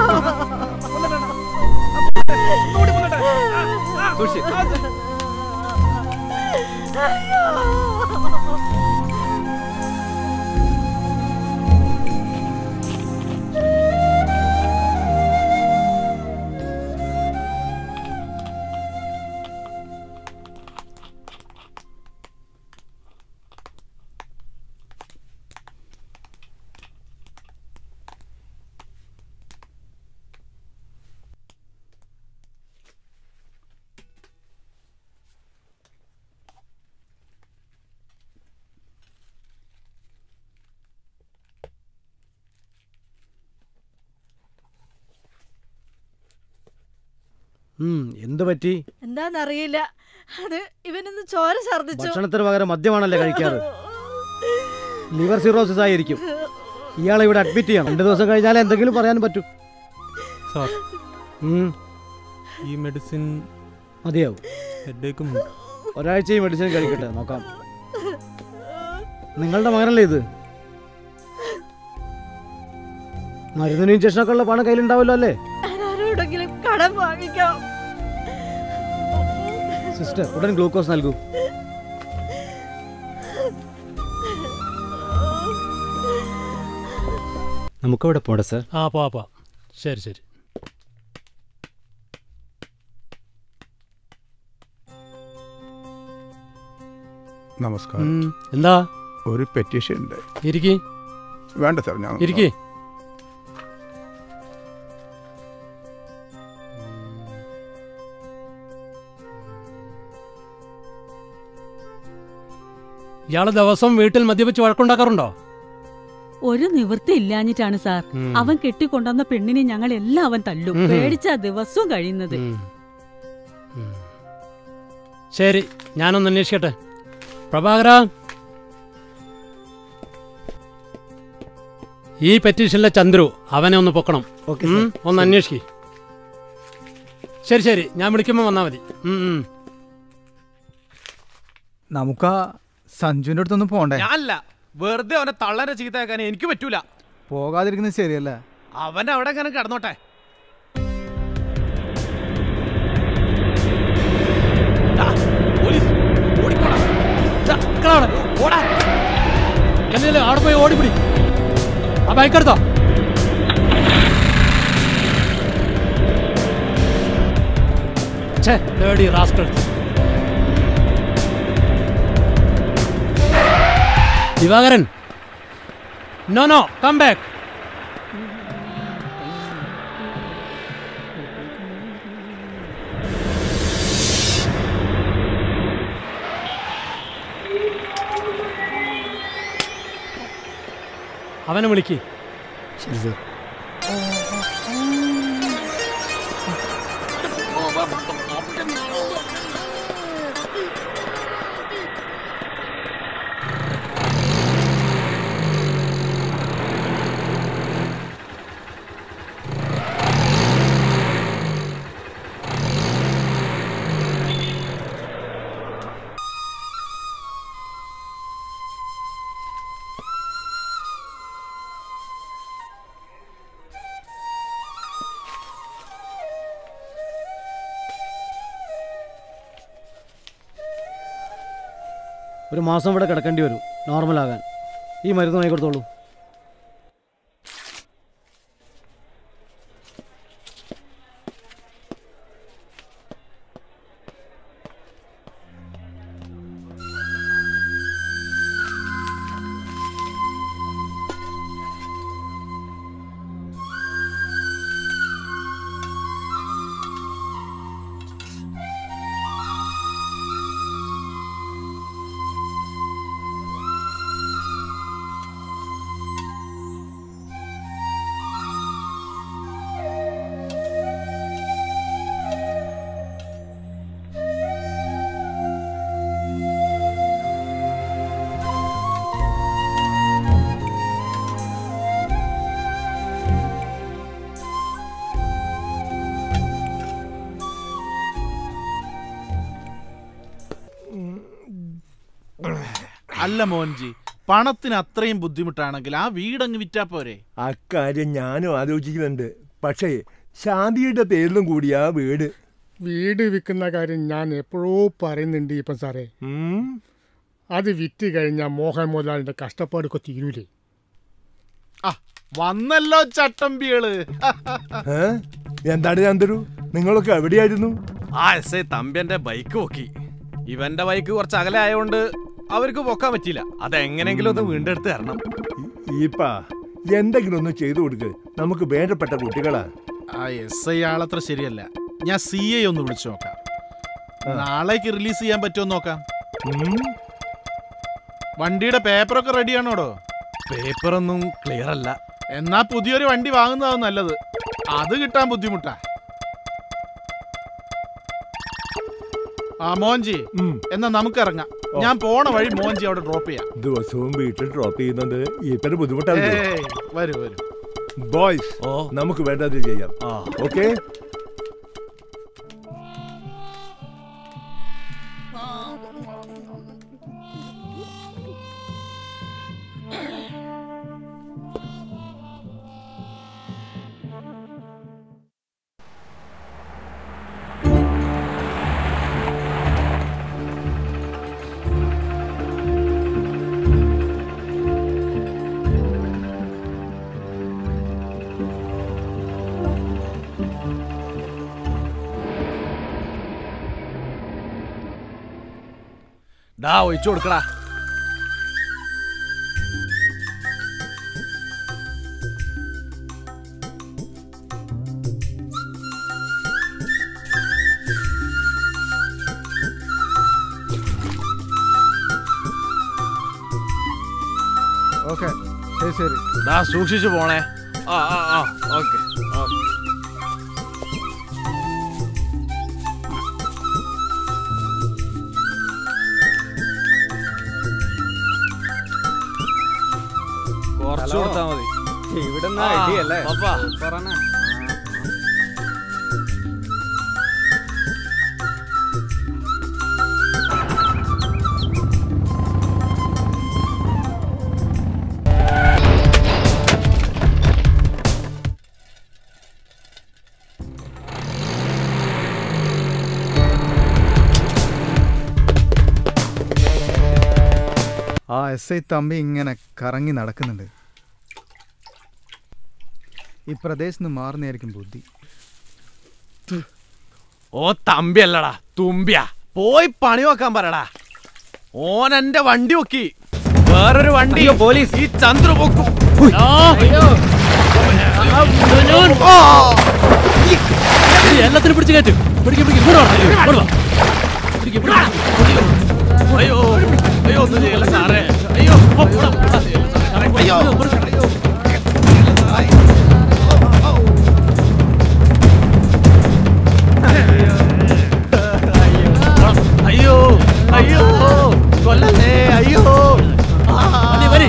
എന്ത് പറ്റി എന്താന്നറിയില്ല അത് ഇവനൊന്ന് ചോര ഛർദിച്ചു ഭക്ഷണത്തിന് പകരം മദ്യമാണല്ലേ കഴിക്കാറ് ലിവർ സിറോസിസ് ആയിരിക്കും ഇയാളെ ഇവിടെ അഡ്മിറ്റ് ചെയ്യണം രണ്ട് ദിവസം കഴിഞ്ഞാൽ എന്തെങ്കിലും പറയാൻ പറ്റൂ സാർ ഉം, ഈ മെഡിസിൻ മതിയാവും ഹെഡേക്കും ഒരാഴ്ച ഈ മെഡിസിൻ കഴിക്കട്ടെ നോക്കാം നിങ്ങളുടെ മകനല്ലേ ഇത് മരുന്നിനും ഇഞ്ചക്ഷനൊക്കെ ഉള്ള പണം കയ്യിലുണ്ടാവല്ലോ അല്ലേ ഞാൻ ആരോടെങ്കിലും കടം വാങ്ങിക്കാം സിസ്റ്റർ ഉടൻ ഗ്ലൂക്കോസ് നൽകൂ നമുക്കവിടെ പോടെ സാർ ആ പോവാ പോവാം ശരി ശരി നമസ്കാരം ഉം, എന്താ ഒരു പെറ്റീഷൻ ഉണ്ട് ഇരിക്കി വേണ്ട സാർ ഞാൻ ഇരിക്കി ഇയാള് ദിവസം വീട്ടിൽ മദ്യപിച്ച് വഴക്കുണ്ടാക്കാറുണ്ടോ ഒരു നിവൃത്തി ഇല്ലാഞ്ഞിട്ടാണ് സാർ ഉം. അവൻ കെട്ടിക്കൊണ്ടുവന്ന പെണ്ണിനെ ഞങ്ങൾ എല്ലാം അവൻ തല്ലും ഉം. പേടിച്ചാ ദിവസവും കഴിയുന്നത് ഉം. ഉം. ശരി ഞാനൊന്ന് അന്വേഷിക്കട്ടെ പ്രഭാകര ഈ പെറ്റീഷനിലെ ചന്ദ്രു അവനെ ഒന്ന് പൊക്കണം ഓക്കേ, ഉം, സർ. ഒന്ന് അന്വേഷിക്ക് ശരി ശരി ഞാൻ വിളിക്കുമ്പോൾ വന്നാൽ മതി ഉം, ഉം. നമുക്ക് ആ സഞ്ജുവിന്റെ അടുത്തൊന്നും പോണ്ടേ ഞാനല്ല വെറുതെ അവനെ തള്ളനെ ചീത്തയാക്കാൻ എനിക്ക് പറ്റൂല പോകാതിരിക്കുന്നത് ശരിയല്ലേ അവൻ അവിടെ അങ്ങനെ കിടന്നോട്ടെ ദാ, പോലീസ് ഓടിക്കോടാ ദാ, നിക്കടാ അവിടെ. ഓടാ ചെല്ല്, അവിടെ പോയി ഓടിപ്പിടി ആ ബൈക്ക് എടുത്തോ ഛേ തേടി rascal Divakaran no no come back അവനെ വിളിക്ക് ശരി സർ ഒരു മാസം ഇവിടെ കിടക്കേണ്ടി വരും നോർമലാകാൻ ഈ മരുന്ന് വാങ്ങി കൊടുത്തോളൂ അല്ല മോഹൻജി പണത്തിന് അത്രയും ബുദ്ധിമുട്ടാണെങ്കിൽ ആ വീടങ്ങ് വിറ്റാ പോരെ അക്കാര്യം ഞാനും ആലോചിക്കുന്നുണ്ട് പക്ഷേ ശാന്തിയുടെ പേരിലും കൂടി ആ വീട് വീട് വിൽക്കുന്ന കാര്യം ഞാൻ എപ്പോഴോ പറയുന്നുണ്ട് ഇപ്പം സാറേ അത് വിറ്റ് കഴിഞ്ഞാൽ മോഹൻ മുതലാളിന്റെ കഷ്ടപ്പാടൊക്കെ തീരൂലേ ആ വന്നല്ലോ ചട്ടമ്പികള് ഏ? എന്താണ് ചന്ദ്രു നിങ്ങളൊക്കെ എവിടെയായിരുന്നു ആ എസ് ഐ തമ്പ്യന്റെ ബൈക്ക് പൊക്കി ഇവന്റെ ബൈക്ക് കുറച്ച് അകലെ ആയതുകൊണ്ട് അവർക്ക് പൊക്കാൻ പറ്റിയില്ല അതെങ്ങനെങ്കിലും ഒന്ന് വീണ്ടെടുത്ത് തരണം ഈപ്പാ എന്തെങ്കിലും ഒന്ന് ചെയ്തു കൊടുക്ക് നമുക്ക് വേണ്ടപ്പെട്ട കുട്ടികളാ ആ എസ് ഐ ആളത്ര ശരിയല്ല ഞാൻ സി ഐ ഒന്ന് വിളിച്ചു നോക്കാം നാളേക്ക് റിലീസ് ചെയ്യാൻ പറ്റുമോ നോക്കാം വണ്ടിയുടെ പേപ്പറൊക്കെ റെഡിയാണോടോ പേപ്പറൊന്നും ക്ലിയർ അല്ല എന്നാ പുതിയൊരു വണ്ടി വാങ്ങുന്നതാവും നല്ലത് അത് കിട്ടാൻ ബുദ്ധിമുട്ടാ ആ മോൻജി എന്നാ നമുക്ക് ഇറങ്ങാം ഞാൻ പോണ വഴി മോൻജി അവിടെ ഡ്രോപ്പ് ചെയ്യാം ദിവസവും വീട്ടിൽ ഡ്രോപ്പ് ചെയ്യുന്നത് ഈപ്പന് ബുദ്ധിമുട്ടാണ് ഏയ്, വരൂ വരൂ ബോയ്സ് നമുക്ക് വേണ്ടത് ചെയ്യാം ഓക്കെ ഡാ ഒഴിച്ചു കൊടുക്കടാ ഓക്കെ ശരി ശരി ഡാ സൂക്ഷിച്ചു പോണേ ആ ആ ആ ഓക്കെ കുറച്ച് ഹലോ. കൊടുത്താ മതി ഇവിടുന്ന് ആ, ഐഡിയല്ലേ പപ്പാ. പറഞ്ഞ ആ എസ് ഐ തമ്പി ഇങ്ങനെ കറങ്ങി നടക്കുന്നുണ്ട് ഈ പ്രദേശത്ത് നിന്ന് മാറുന്നതായിരിക്കും ബുദ്ധി ഓ തമ്പി അല്ലടാ തുമ്പിയാ പോയി പണി വെക്കാൻ പറടാ ഓൻ എന്റെ വണ്ടി പൊക്കി വേറൊരു വണ്ടി പോലീസ് ഈ ചന്ദ്ര പൊക്കും എല്ലാത്തിനും പിടിച്ച് കയറ്റും പിടിക്കും പിടിക്കും ഇങ്ങോട്ട് വാ, ഇങ്ങോട്ട് വാ. പിടിക്ക്, പിടിക്ക്. അയ്യോ അയ്യോ ഒന്നും ചെയ്യല്ല സാറേ അയ്യോ അയ്യോ അയ്യോ അയ്യോ കൊല്ലല്ലേ അയ്യോ വരി, വരി.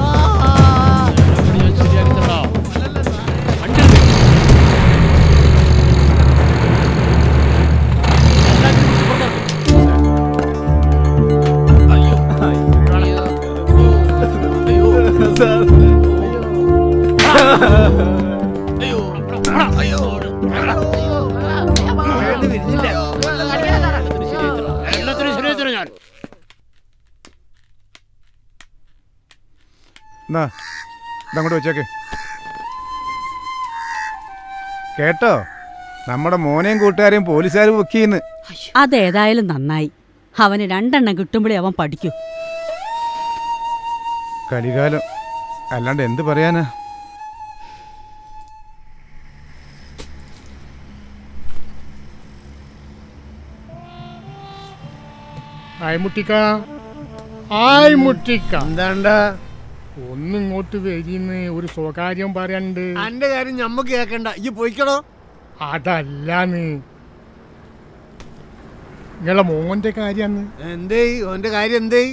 എല്ലാത്തിനും ശരിയായി തരാം ഞാൻ എന്നാ ഇതങ്ങോട്ട് വെച്ചേക്ക് കേട്ടോ നമ്മുടെ മോനെയും കൂട്ടുകാരെയും പോലീസുകാർ പൊക്കിയെന്ന് അതേതായാലും നന്നായി അവന് രണ്ടെണ്ണം കിട്ടുമ്പോഴേ അവൻ പഠിക്കൂ കലികാലം അല്ലാണ്ട് എന്ത് പറയാനാ ആയ് മുട്ടിക്ക ആയ് മുട്ടിക്ക എന്താണ്ടാ ഒന്നിങ്ങോട്ട് വരിന്ന് ഒരു സ്വകാര്യം പറയാനുണ്ട് അന്റെ കാര്യം ഞമ്മക്ക് കേക്കണ്ട ഈ പോയിക്കണോ അതല്ലാന്ന് നിങ്ങളെ മോന്റെ കാര്യന്ന് എന്തേ ഓന്റെ കാര്യം എന്തേ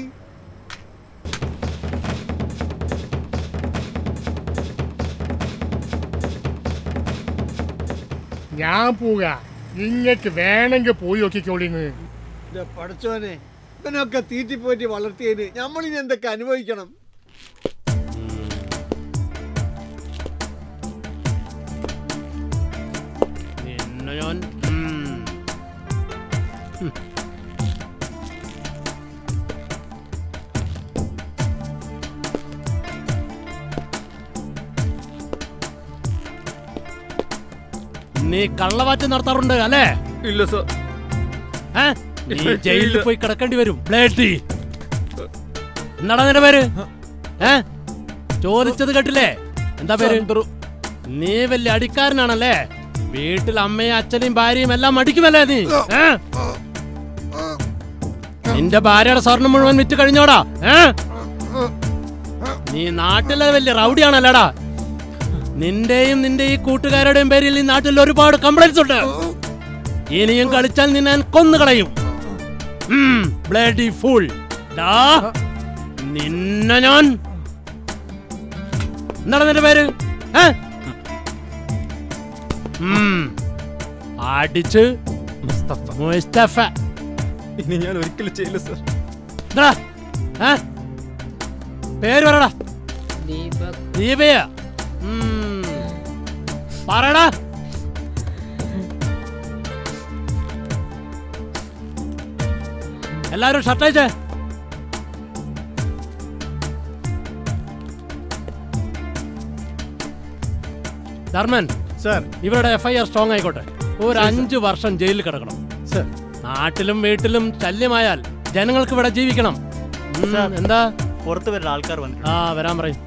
ഞാൻ പോവുക ഇങ്ങക്ക് വേണമെങ്കിൽ പോയി നോക്കിക്കോളിന്ന് ഇന്റെ പഠിച്ചോനെ ഇവനൊക്കെ തീറ്റിപ്പോറ്റി വളർത്തിയതിന് നമ്മളിനി എന്തൊക്കെ അനുഭവിക്കണം നിന്നെ ഞാൻ ഉം. ഉം. നീ കള്ളവാറ്റ് നടത്താറുണ്ട് അല്ലേ ഇല്ല സർ ഏ? നീ ജയിലിൽ പോയി കിടക്കേണ്ടി വരും ബ്ലേഡി എന്നാടാ നിന്റെ പേര് ഏ ചോദിച്ചത് കേട്ടില്ലേ എന്താ പേര് നീ വലിയ അടിക്കാരനാണല്ലേ വീട്ടിൽ അമ്മയും അച്ഛനെയും ഭാര്യയും എല്ലാം അടിക്കുമല്ലേ നീ ഏ? നിന്റെ ഭാര്യയുടെ സ്വർണം മുഴുവൻ വിറ്റ് കഴിഞ്ഞോടാ ഏ നീ നാട്ടിലെ വലിയ റൗഡിയാണല്ലേടാ നിന്റെയും നിന്റെ ഈ കൂട്ടുകാരുടെയും പേരിൽ ഈ നാട്ടിൽ ഒരുപാട് കംപ്ലൈന്റ്സ് ഉണ്ട് ഇനിയും കളിച്ചാൽ നിന്നെ ഞാൻ കൊന്നുകളയും ബ്ലഡി ഫുൾ ഡാ നിന്നെ ഞാൻ എന്താണ് നിന്റെ പേര് ഏ? ഉം. അടിച്ച് മുസ്തഫ ഇനി ഞാൻ ഒരിക്കലും ചെയ്യില്ല സർ എന്താടാ? ഏ? പേര് പറയടാ ദീപയ ഉം. പറയടാ എല്ലാരും ഷർട്ട് അയച്ചേ ധർമ്മൻ സർ ഇവരുടെ എഫ്ഐആർ സ്ട്രോങ് ആയിക്കോട്ടെ ഒരു അഞ്ചു വർഷം ജയിലിൽ കിടക്കണം സർ നാട്ടിലും വീട്ടിലും ശല്യമായാൽ ജനങ്ങൾക്ക് ഇവിടെ ജീവിക്കണം ഉം, സർ. എന്താ പുറത്ത് വരുന്ന ആൾക്കാർ വന്നു ആ വരാൻ പറയും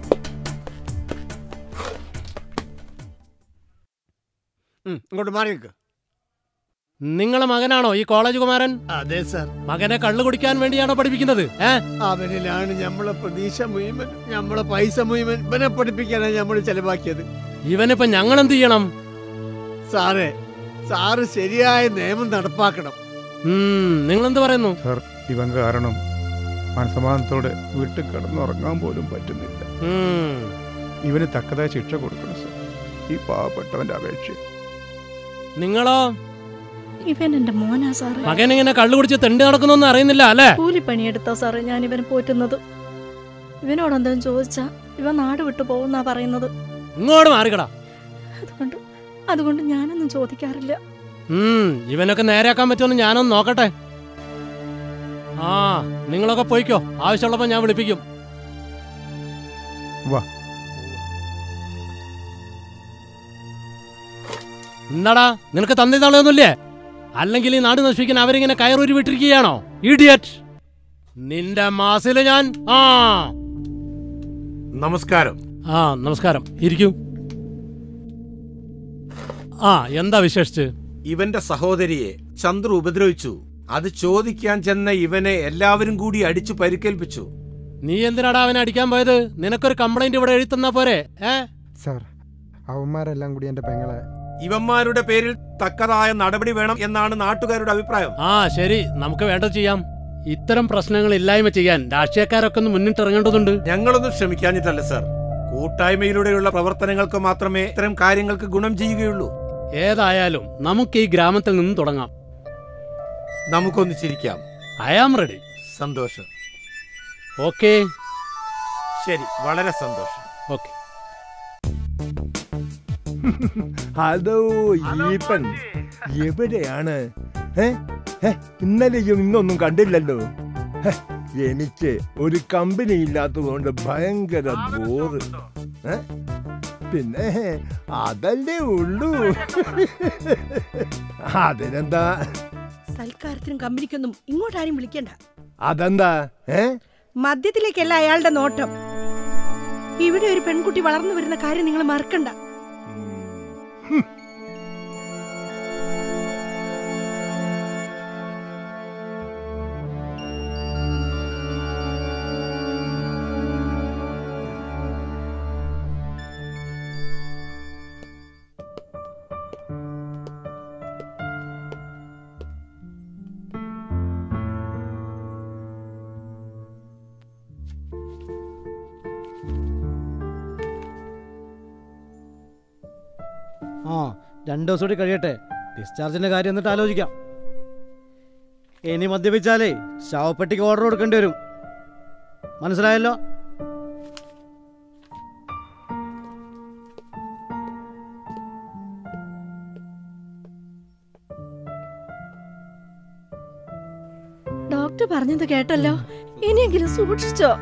ഇങ്ങോട്ട് മാറി നിൽക്ക് നിങ്ങളെ മകനാണോ ഈ കോളേജ് കുമാരൻ അതെ സർ മകനെ കള്ളു കുടിക്കാൻ വേണ്ടിയാണോ പഠിപ്പിക്കുന്നത് ഏ അവനിലാണ് നമ്മളെ പ്രതീക്ഷ മുഴുവൻ നമ്മളെ പൈസ മുഴുവൻ ഇവനെ പഠിപ്പിക്കാനാണ് നമ്മൾ ചെലവാക്കിയത് ഇവനിപ്പോ ഞങ്ങൾ എന്ത് ചെയ്യണം സാറേ സാറ് ശരിയായ നിയമം നടപ്പാക്കണം നിങ്ങൾ എന്ത് പറയുന്നു സർ ഇവൻ കാരണം മനസമാധാനത്തോടെ വീട്ടിൽ കിടന്നുറങ്ങാൻ പോലും പറ്റുന്നില്ല ഉം. ഇവന് തക്കതായ ശിക്ഷ കൊടുക്കണം സർ ഈ പാവപ്പെട്ടവന്റെ അപേക്ഷ നിങ്ങളോ ഇവൻ എന്റെ മോനാ സാറേ മകൻ ഇങ്ങനെ കള്ളു കുടിച്ച് തെണ്ടി നടക്കുന്നൊന്നും അറിയുന്നില്ല അല്ലേ കൂലിപ്പണിയെടുത്താ സാറേ ഞാൻ ഇവനെ പോറ്റുന്നത് ഇവനോട് എന്തെങ്കിലും ചോദിച്ചാ ഇവൻ നാട് വിട്ടു പോകുന്നാ പറയുന്നത് ഇങ്ങോട്ട് മാറിക്കടാ അതുകൊണ്ട് അതുകൊണ്ട് ഞാനൊന്നും ചോദിക്കാറില്ല ഉം ഇവനൊക്കെ നേരെയാക്കാൻ പറ്റുമെന്ന് ഞാനൊന്ന് നോക്കട്ടെ ആ നിങ്ങളൊക്കെ പോയിക്കോ ആവശ്യമുള്ളപ്പോ ഞാൻ വിളിപ്പിക്കും വാ എന്താടാ നിനക്ക് തന്നി തള്ളയൊന്നുമില്ലേ അല്ലെങ്കിൽ ഈ നാട് നശിപ്പിക്കാൻ അവരിങ്ങനെ കയറൂരി വിട്ടിരിക്കുകയാണോ ഇഡിയറ്റ് നിന്റെ മാസില് ഞാൻ ആ നമസ്കാരം ആ നമസ്കാരം ഇരിക്കൂ ആ എന്താ വിശേഷിച്ച് ഇവന്റെ സഹോദരിയെ ചന്ദ്രു ഉപദ്രവിച്ചു അത് ചോദിക്കാൻ ചെന്ന ഇവനെ എല്ലാവരും കൂടി അടിച്ചു പരിക്കേൽപ്പിച്ചു നീ എന്തിനാടാ അവനെ അടിക്കാൻ പോയത് നിനക്കൊരു കംപ്ലൈന്റ് ഇവിടെ എഴുതി തന്നാ പോരെ ഏ സാർ അവന്മാരെല്ലാം കൂടി എൻ്റെ പെങ്ങളെ ഇവന്മാരുടെ പേരിൽ തക്കതായ നടപടി വേണം എന്നാണ് നാട്ടുകാരുടെ അഭിപ്രായം ആ ശരി നമുക്ക് വേണ്ടത് ചെയ്യാം ഇത്തരം പ്രശ്നങ്ങൾ ഇല്ലായ്മ ചെയ്യാൻ രാഷ്ട്രീയക്കാരൊക്കെ ഒന്ന് മുന്നിട്ടിറങ്ങേണ്ടതുണ്ട് ഞങ്ങളൊന്നും ശ്രമിക്കാഞ്ഞിട്ടല്ല സർ കൂട്ടായ്മയിലൂടെയുള്ള പ്രവർത്തനങ്ങൾക്ക് മാത്രമേ ഇത്തരം കാര്യങ്ങൾക്ക് ഗുണം ചെയ്യുകയുള്ളൂ ഏതായാലും നമുക്ക് ഈ ഗ്രാമത്തിൽ നിന്ന് തുടങ്ങാം നമുക്കൊന്ന് ചിരിക്കാം ഐ ആം റെഡി സന്തോഷം ഓക്കെ ശരി വളരെ സന്തോഷം ഓക്കെ അതോ ഈപ്പൻ എവിടെയാണ് ഏ? ഏ, ഇന്നലെയും ഇന്നൊന്നും കണ്ടില്ലല്ലോ ഹെ, എനിക്ക് ഒരു കമ്പനി ഇല്ലാത്തതുകൊണ്ട് ഭയങ്കര ബോറ് ഏ? പിന്നെ അതല്ലേ ഉള്ളൂ അതിനെന്താ സൽക്കാരത്തിനും കമ്പനിക്കൊന്നും ഇങ്ങോട്ടാരും വിളിക്കണ്ട അതെന്താ ഏ മദ്യത്തിലേക്കല്ല അയാളുടെ നോട്ടം ഇവിടെ ഒരു പെൺകുട്ടി വളർന്നു വരുന്ന കാര്യം നിങ്ങൾ മറക്കണ്ട ആ രണ്ട് ദിവസം കൂടി കഴിയട്ടെ ഡിസ്ചാർജിന്റെ കാര്യം എന്നിട്ട് ആലോചിക്കാം ഇനി മദ്യപിച്ചാലേ ശവപ്പെട്ടിക്ക് ഓർഡർ കൊടുക്കേണ്ടി വരും മനസ്സിലായല്ലോ ഡോക്ടർ പറഞ്ഞത് കേട്ടല്ലോ ഇനിയെങ്കിലും സൂക്ഷിച്ചോ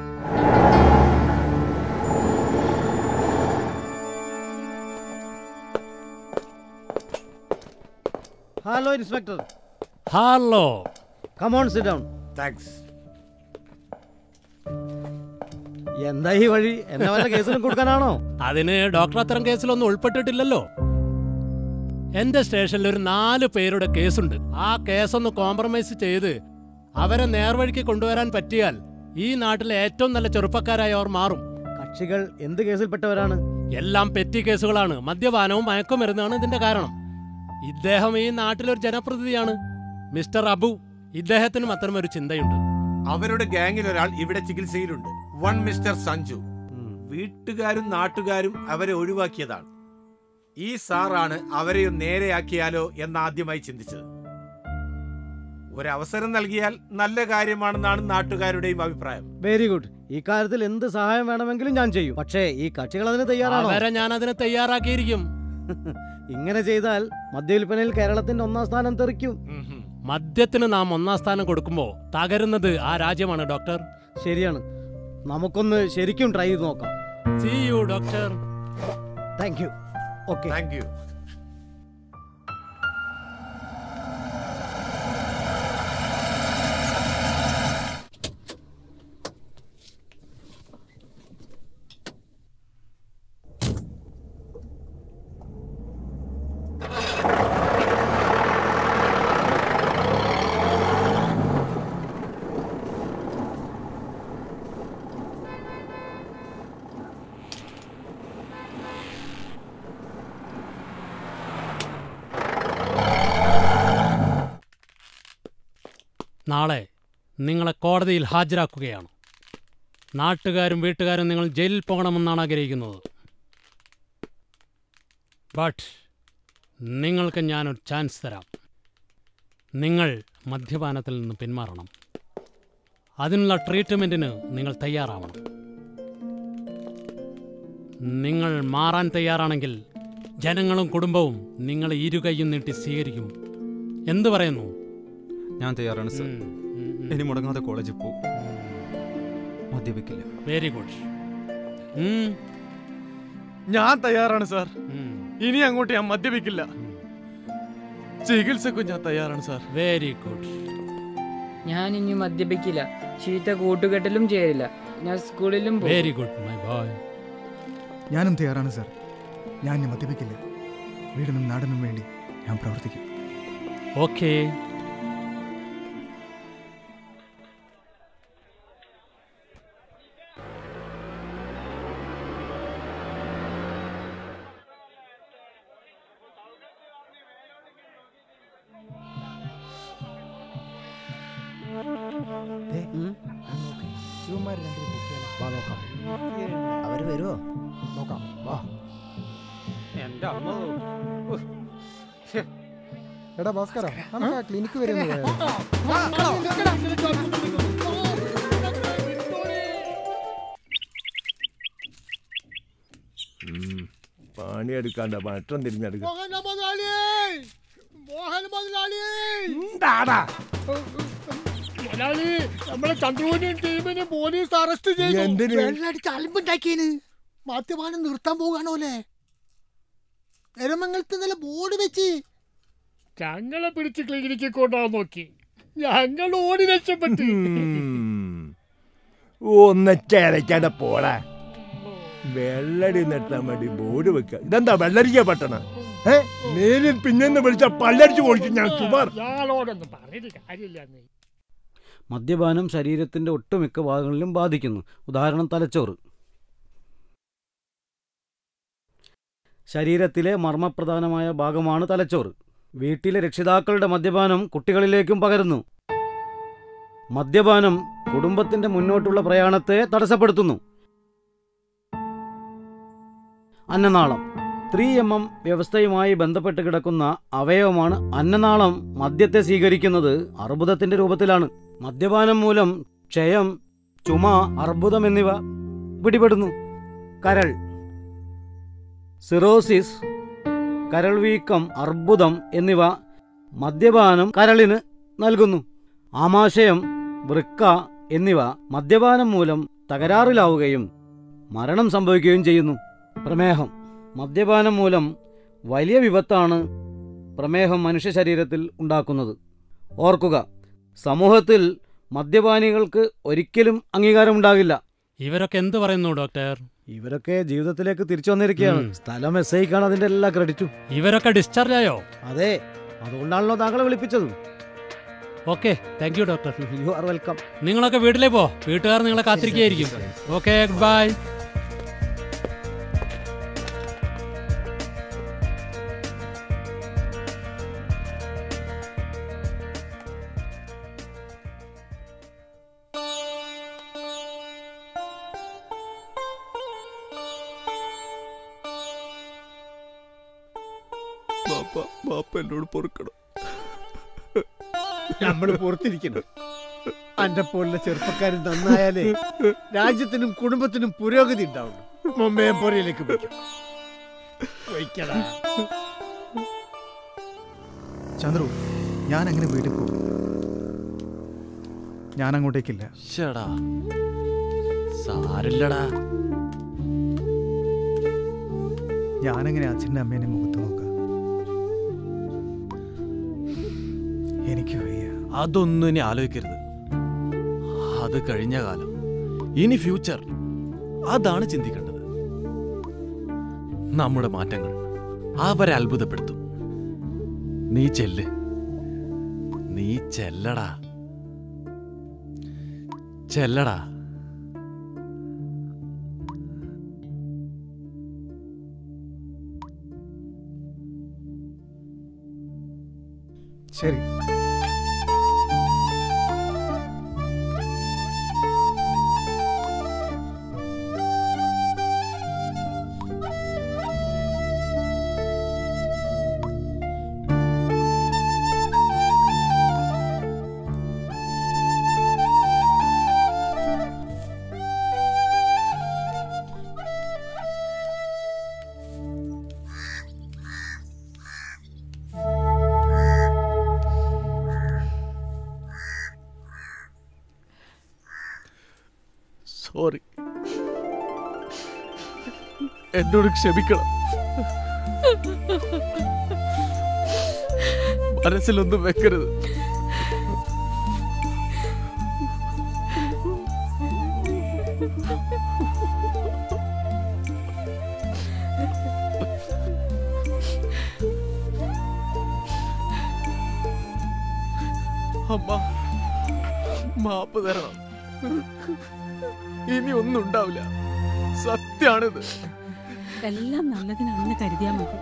hello inspector hello come on sit down thanks എന്താ ഈ വഴി എന്നെ വല്ല കേസിലും കൊടുക്കാനാണോ അതിന് ഡോക്ടർ അത്തരം കേസിലൊന്നും ഉൾപ്പെട്ടിട്ടില്ലല്ലോ എന്റെ സ്റ്റേഷനിൽ ഒരു നാല് പേരുടെ കേസുണ്ട് ആ കേസൊന്ന് കോംപ്രമൈസ് ചെയ്ത് അവരെ നേർവഴിക്ക് കൊണ്ടുവരാൻ പറ്റിയാൽ ഈ നാട്ടിലെ ഏറ്റവും നല്ല ചെറുപ്പക്കാരായി അവർ മാറും കക്ഷികൾ എന്ത് കേസിൽപ്പെട്ടവരാണ് എല്ലാം പെറ്റി കേസുകളാണ് മദ്യപാനവും മയക്കുമരുന്നാണ് ഇതിന്റെ കാരണം ഇദ്ദേഹം ഈ നാട്ടിലൊരു ജനപ്രതിനിധിയാണ് മിസ്റ്റർ അബു ഇദ്ദേഹത്തിനും അത്തരമൊരു ചിന്തയുണ്ട് അവരുടെ ഗാങ്ങിൽ ഒരാൾ ഇവിടെ ചികിത്സയിലുണ്ട് വൺ മിസ്റ്റർ സഞ്ജു വീട്ടുകാരും നാട്ടുകാരും അവരെ ഒഴിവാക്കിയതാണ് ഈ സാറാണ് അവരെ നേരെയാക്കിയാലോ എന്ന് ആദ്യമായി ചിന്തിച്ചത് ഒരവസരം നൽകിയാൽ നല്ല കാര്യമാണെന്നാണ് നാട്ടുകാരുടെയും അഭിപ്രായം വെരി ഗുഡ് ഈ കാര്യത്തിൽ എന്ത് സഹായം വേണമെങ്കിലും ഞാൻ ചെയ്യും പക്ഷേ ഈ കക്ഷികൾ അതിന് തയ്യാറാണോ അവരെ ഞാൻ അതിന് തയ്യാറാക്കിയിരിക്കും ഇങ്ങനെ ചെയ്താൽ മദ്യവിൽപ്പനയിൽ കേരളത്തിന്റെ ഒന്നാം സ്ഥാനം തെറിക്കും മദ്യത്തിന് നാം ഒന്നാം സ്ഥാനം കൊടുക്കുമ്പോ തകരുന്നത് ആ രാജ്യമാണ് ഡോക്ടർ ശരിയാണ് നമുക്കൊന്ന് ശരിക്കും ട്രൈ ചെയ്ത് നോക്കാം see you doctor thank you okay thank you നാളെ നിങ്ങളെ കോടതിയിൽ ഹാജരാക്കുകയാണ് നാട്ടുകാരും വീട്ടുകാരും നിങ്ങൾ ജയിലിൽ പോകണമെന്നാണ് ആഗ്രഹിക്കുന്നത് ബട്ട് നിങ്ങൾക്ക് ഞാനൊരു ചാൻസ് തരാം നിങ്ങൾ മദ്യപാനത്തിൽ നിന്ന് പിന്മാറണം അതിനുള്ള ട്രീറ്റ്മെൻറ്റിന് നിങ്ങൾ തയ്യാറാവണം നിങ്ങൾ മാറാൻ തയ്യാറാണെങ്കിൽ ജനങ്ങളും കുടുംബവും നിങ്ങളെ ഇരുകൈയും നീട്ടി സ്വീകരിക്കും എന്തു പറയുന്നു ഞാൻ തയ്യാറാണ് സർ ഇനി മുടങ്ങാതെ കോളേജിൽ പോകും മദ്യപിക്കില്ല വെരി ഗുഡ് ഞാൻ തയ്യാറാണ് സാർ ഇനി അങ്ങോട്ട് ഞാൻ മദ്യപിക്കില്ല ചികിത്സക്കും ഞാൻ തയ്യാറാണ് സാർ വെരി ഗുഡ് ഞാൻ ഇനി മദ്യപിക്കില്ല ചീത്ത കൂട്ടുകെട്ടിലും ചേരില്ല ഞാൻ സ്കൂളിലും പോകും. വെരി ഗുഡ് മൈ ബോയ് ഞാനും തയ്യാറാണ് സാർ ഞാൻ ഇനി മദ്യപിക്കില്ല വീടിനും നാടിനും വേണ്ടി ഞാൻ പ്രവർത്തിക്കും ഓക്കേ വാ നോക്കാം അവര് വരുമോ നോക്കാം വാ എന്റെ അമ്മ എടാ ഭാസ്കര നമുക്ക് ആ ക്ലിനിക്ക് വരുന്നു പണിയെടുക്കാണ്ട മട്ടം തിരിഞ്ഞെടുക്ക മോഹന മുതലാളിയേ മോഹന മുതലാളിയേ എന്താടാ? മുതലാളി നമ്മളെ ചന്ദ്രുവിനെയും ടീമിനെയും പോലീസ് അറസ്റ്റ് ചെയ്തു എന്തിന്? വെള്ളടിച്ച് അലമ്പുണ്ടാക്കിയതിന് മദ്യപാനം നിർത്താൻ പോകാണോലെ എരമംഗലത്ത് നല്ല ബോർഡ് വെച്ച് ഞങ്ങളെ പിടിച്ച് ക്ലിനിക്കിൽ കൊണ്ടുപോകാൻ നോക്കി ഞങ്ങൾ ഓടി രക്ഷപ്പെട്ടു ഒന്ന് ചേരക്കാണ്ട പോടാ വെള്ളടി നിർത്താൻ വേണ്ടി ബോർഡ് വെക്ക ഇതെന്താ വെള്ളരിക്ക പട്ടണ ഏ നേരിൽ പിന്നെന്ന് വിളിച്ച പല്ലടിച്ചു പൊളിച്ചു ഞാൻ സുമാർ ഇയാളോടൊന്നും പറഞ്ഞിട്ട് കാര്യമില്ല മദ്യപാനം ശരീരത്തിൻ്റെ ഒട്ടുമിക്ക ഭാഗങ്ങളിലും ബാധിക്കുന്നു ഉദാഹരണം തലച്ചോറ് ശരീരത്തിലെ മർമ്മപ്രധാനമായ ഭാഗമാണ് തലച്ചോറ് വീട്ടിലെ രക്ഷിതാക്കളുടെ മദ്യപാനം കുട്ടികളിലേക്കും പകരുന്നു മദ്യപാനം കുടുംബത്തിന്റെ മുന്നോട്ടുള്ള പ്രയാണത്തെ തടസ്സപ്പെടുത്തുന്നു അന്നനാളം ത്രീ എം എം വ്യവസ്ഥയുമായി ബന്ധപ്പെട്ട് കിടക്കുന്ന അവയവമാണ് അന്നനാളം മദ്യത്തെ സ്വീകരിക്കുന്നത് അർബുദത്തിന്റെ രൂപത്തിലാണ് മദ്യപാനം മൂലം ക്ഷയം ചുമ അർബുദം എന്നിവ പിടിപെടുന്നു കരൾ സിറോസിസ് കരൾ വീക്കം അർബുദം എന്നിവ മദ്യപാനം കരളിന് നൽകുന്നു ആമാശയം വൃക്ക എന്നിവ മദ്യപാനം മൂലം തകരാറിലാവുകയും മരണം സംഭവിക്കുകയും ചെയ്യുന്നു പ്രമേഹം മദ്യപാനം മൂലം വലിയ വിപത്താണ് പ്രമേഹം മനുഷ്യ ശരീരത്തിൽ ഉണ്ടാക്കുന്നത് ഓർക്കുക സമൂഹത്തിൽ മദ്യപാനികൾക്ക് ഒരിക്കലും അംഗീകാരമുണ്ടാകില്ല ഇവരൊക്കെ എന്ത് പറയുന്നു ഡോക്ടർ ഇവരൊക്കെ ജീവിതത്തിലേക്ക് തിരിച്ചു വന്നിരിക്കുകയാണ് ഉം. സ്ഥലം എസ് ഐക്കാണ് അതിന്റെ എല്ലാ ക്രെഡിറ്റും ഇവരൊക്കെ ഡിസ്ചാർജ് ആയോ അതെ അതുകൊണ്ടാണല്ലോ താങ്കളെ വിളിപ്പിച്ചത് okay thank you doctor you are welcome നിങ്ങളൊക്കെ വീട്ടിലേക്ക് പോ വീട്ടുകാർ നിങ്ങളെ കാത്തിരിക്കുകയായിരിക്കും ഓക്കെ ഗുഡ് ബൈ ബാപ്പ ബാപ്പ എന്നോട് പൊറുക്കണം നമ്മൾ പുറത്തിരിക്കണം അന്റെ പോലുള്ള ചെറുപ്പക്കാരൻ നന്നായാലേ രാജ്യത്തിനും കുടുംബത്തിനും പുരോഗതി ഉണ്ടാവുള്ളൂ മുമ്പേ പുറയിലേക്ക് പോയിക്കും വയ്ക്കടാ ചന്ദ്രു ഞാൻ അങ്ങനെ വീട്ടിൽ പോകും ഞാൻ അങ്ങോട്ടേക്കില്ല ഷടാ സാരില്ലടാ ഞാനെങ്ങനെ അച്ഛൻ്റെ അമ്മേനെ മുഖത്ത് നോക്കാം എനിക്ക് വയ്യ അതൊന്നും ഇനി ആലോചിക്കരുത് അത് കഴിഞ്ഞ കാലം ഇനി ഫ്യൂച്ചർ അതാണ് ചിന്തിക്കേണ്ടത് നമ്മുടെ മാറ്റങ്ങൾ അവരെ അത്ഭുതപ്പെടുത്തും നീ ചെല്ല് നീ ചെല്ലടാ ചെല്ലടാ ശരി സോറി എന്നോട് ക്ഷമിക്കണം മനസ്സിലൊന്നും വെക്കരുത് അമ്മ മാപ്പ് തരണം ഇനി ഒന്നും ഉണ്ടാവില്ല സത്യാണിത് എല്ലാം നല്ലതിനാണെന്ന് കരുതിയാ മതി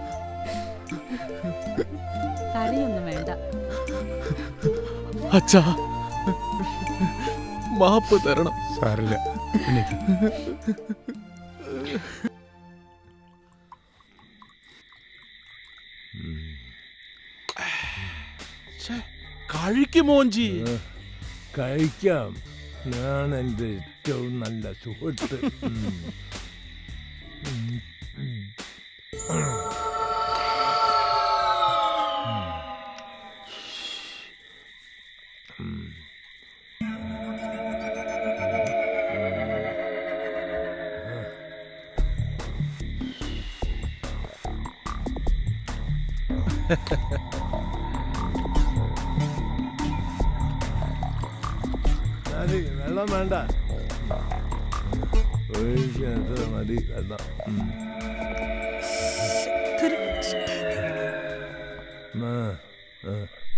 കരയൊന്നും വേണ്ട അച്ഛാ മാപ്പ് തരണം സാരില്ല എണീക്ക്. കഴിക്കുമോഞ്ചി കഴിക്കാം ഞാൻ എൻ്റെ ഏറ്റവും നല്ല സുഹൃത്ത് ഉം. ഉം. ഉം. ഉം. മതി വെള്ളം വേണ്ട ഒഴിക്കണത് മതി വെള്ളം ഉം. ആ, ആ.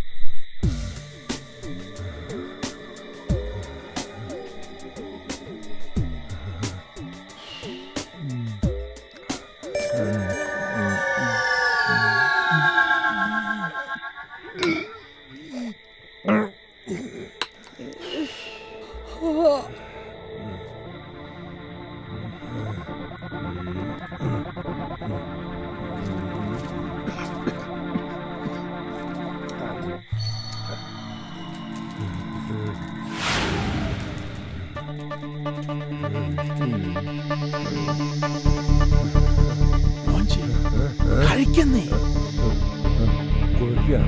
കഴിക്കുന്നേ കുടിക്കാം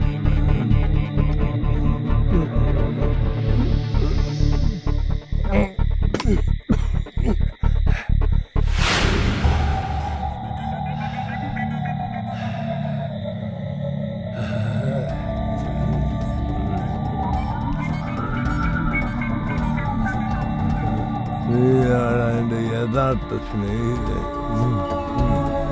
നീയാണ് എൻ്റെ യഥാർത്ഥ സ്നേഹിതൻ ഉം, ഉം.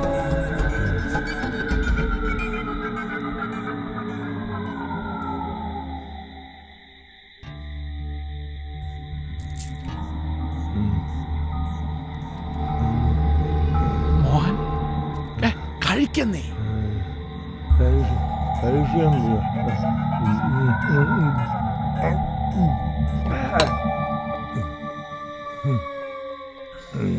മോഹൻ ഏ, കഴിക്കുന്നേ കഴിക്കാം കഴിക്കാം ഉം, ഉം, ഉം, ഉം. ഉം. ഉം.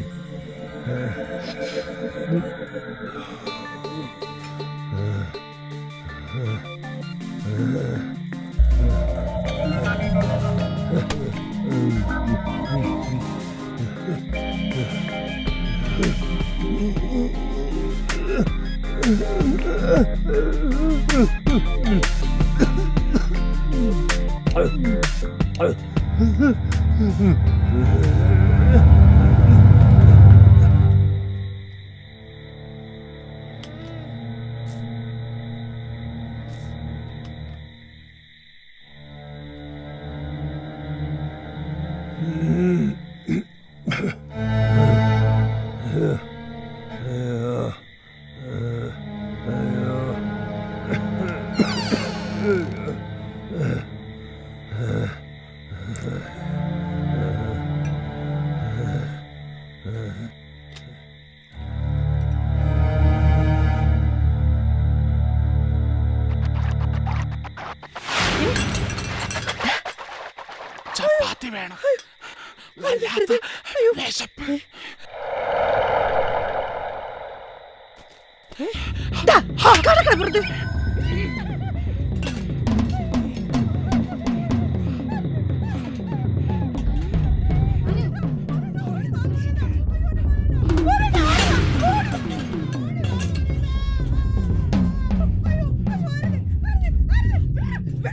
ചപ്പാത്തി വേണം വല്ലാത്ത വിശപ്പ്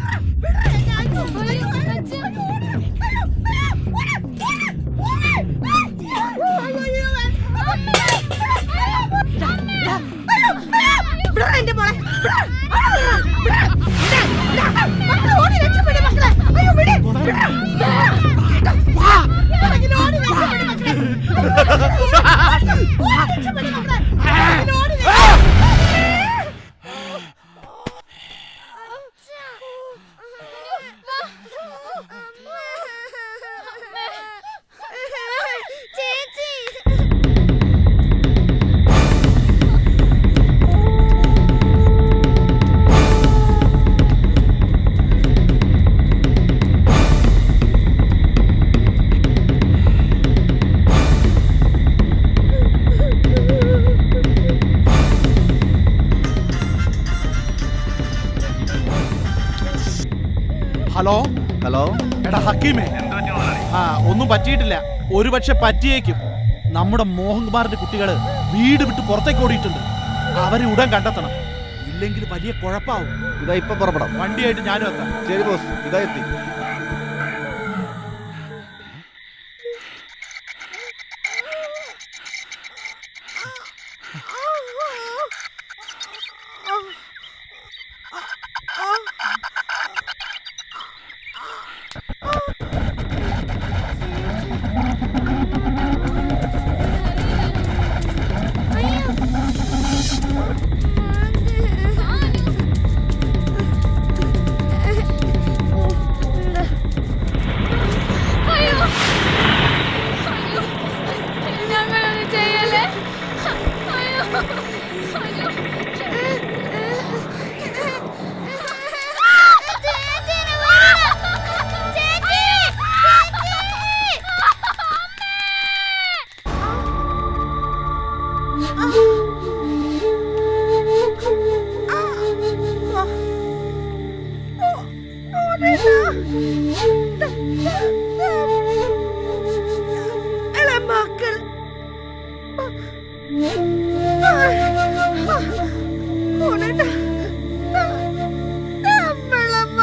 ആ ഹലോ ഹലോ എടാ ഹക്കീമേ ആ ഒന്നും പറ്റിയിട്ടില്ല ഒരു പക്ഷെ പറ്റിയേക്കും നമ്മുടെ മോഹൻകുമാറിന്റെ കുട്ടികള് വീട് വിട്ട് പുറത്തേക്ക് ഓടിയിട്ടുണ്ട് അവരെ ഉടൻ കണ്ടെത്തണം ഇല്ലെങ്കിൽ വലിയ കുഴപ്പാവും ഇതാ ഇപ്പൊ പുറപ്പെടാം വണ്ടിയായിട്ട് ഞാനും എത്താം ശരി ബോസ് ഇതാ എത്തി ഞങ്ങളൊന്നും ചെയ്യല്ലേ അയ്യോ അയ്യോ മക്കൾ മോനേട്ടാ നമ്മളമ്മ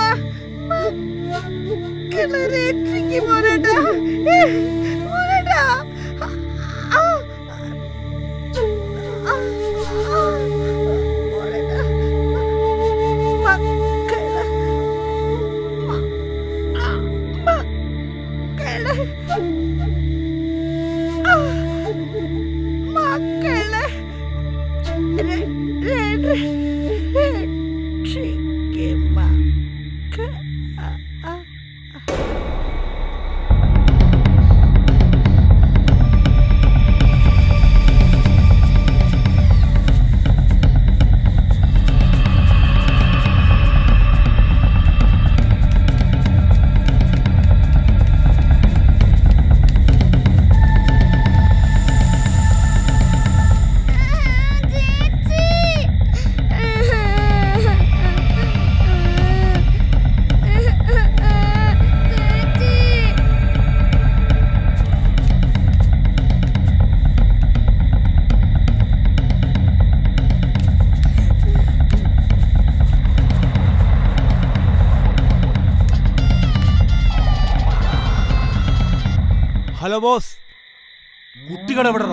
മക്കളെ രക്ഷിക്കും മോനേട്ടാ മോനേട്ടാ മക്കളെ മക്കളെ മക്കളെ രക്ഷിക്കും മക്കളെ ഹലോ ബോസ് കുട്ടികൾ എവിടെയോ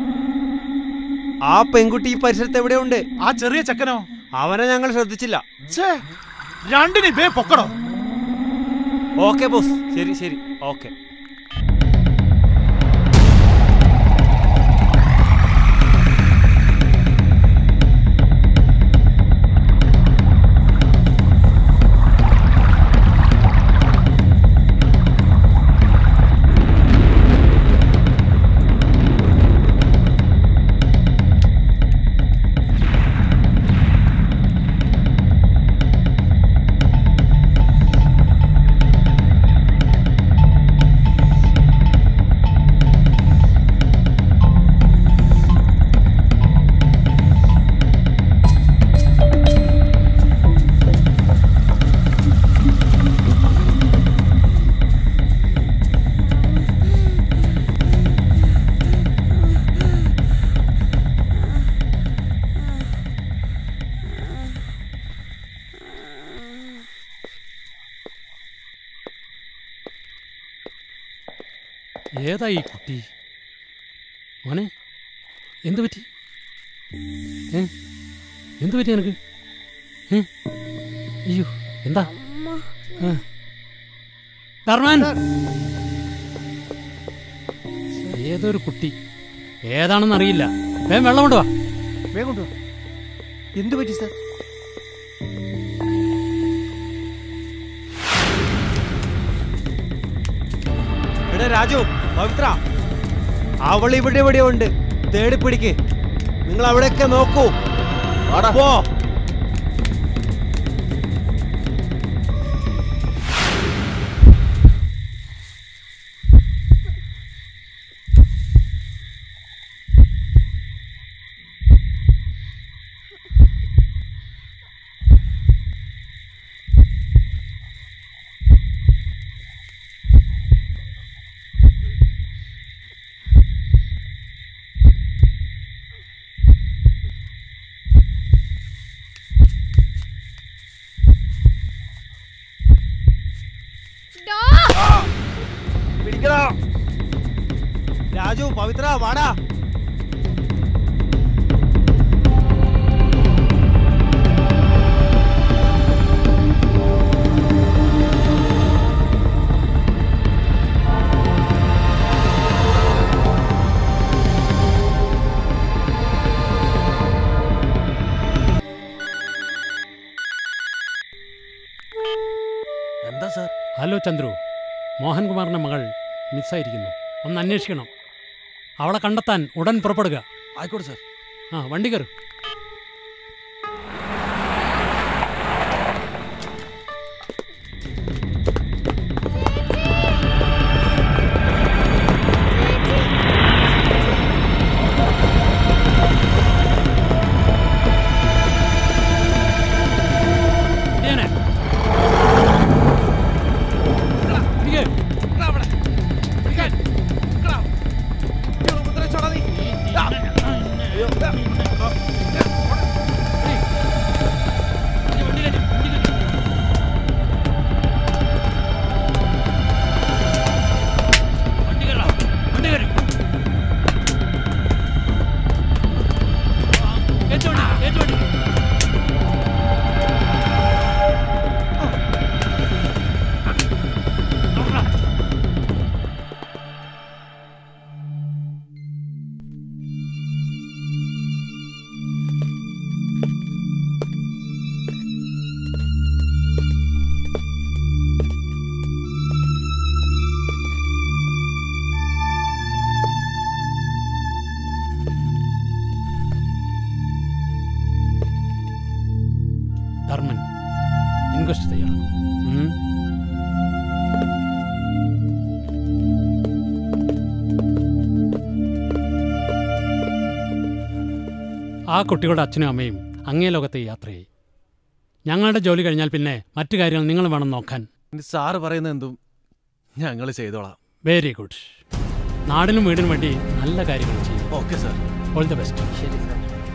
ആ പെൺകുട്ടി ഈ പരിസരത്ത് എവിടെയുണ്ട് ആ ചെറിയ ചെക്കനോ അവനെ ഞങ്ങൾ ശ്രദ്ധിച്ചില്ല രണ്ടിനെ വേ പൊക്കടോ ഓക്കെ ബോസ് ശരി ശരി ഓക്കെ ഏതാ ഈ കുട്ടി മോനെ എന്തു പറ്റി ഏ എന്തു പറ്റി നിനക്ക് ഏ? അയ്യോ എന്താ ആ. ധർമ്മൻ ഏതൊരു കുട്ടി ഏതാണെന്ന് അറിയില്ല വേഗം വെള്ളം കൊണ്ടുവാ വേഗം കൊണ്ടുവാ എന്തു പറ്റി സാർ എടാ രാജു പവിത്ര അവൾ ഇവിടെ ഇവിടെ ഉണ്ട് തേടി പിടിക്ക് നിങ്ങൾ അവിടെയൊക്കെ നോക്കൂ പോ രാജു പവിത്ര വാടാ എന്താ സാർ ഹലോ ചന്ദ്രു മോഹൻകുമാറിന്റെ മകൾ മിസ്സായിരിക്കുന്നു ഒന്ന് അന്വേഷിക്കണം അവളെ കണ്ടെത്താൻ ഉടൻ പുറപ്പെടുക ആയിക്കോട്ടെ സാർ ആ വണ്ടി കയറും ധർമ്മൻ ഇൻക്വസ്റ്റ് തയ്യാറാക്കും ഉം. ആ കുട്ടികളുടെ അച്ഛനും അമ്മയും അങ്ങേ ലോകത്തെ യാത്രയായി ഞങ്ങളുടെ ജോലി കഴിഞ്ഞാൽ പിന്നെ മറ്റു കാര്യങ്ങൾ നിങ്ങൾ വേണം നോക്കാൻ ഇനി സാറ് പറയുന്ന എന്തും ഞങ്ങൾ ചെയ്തോളാം വെരി ഗുഡ് നാടിനും വീടിനും വേണ്ടി നല്ല കാര്യങ്ങൾ ചെയ്യും okay sir all the best ശരി സാർ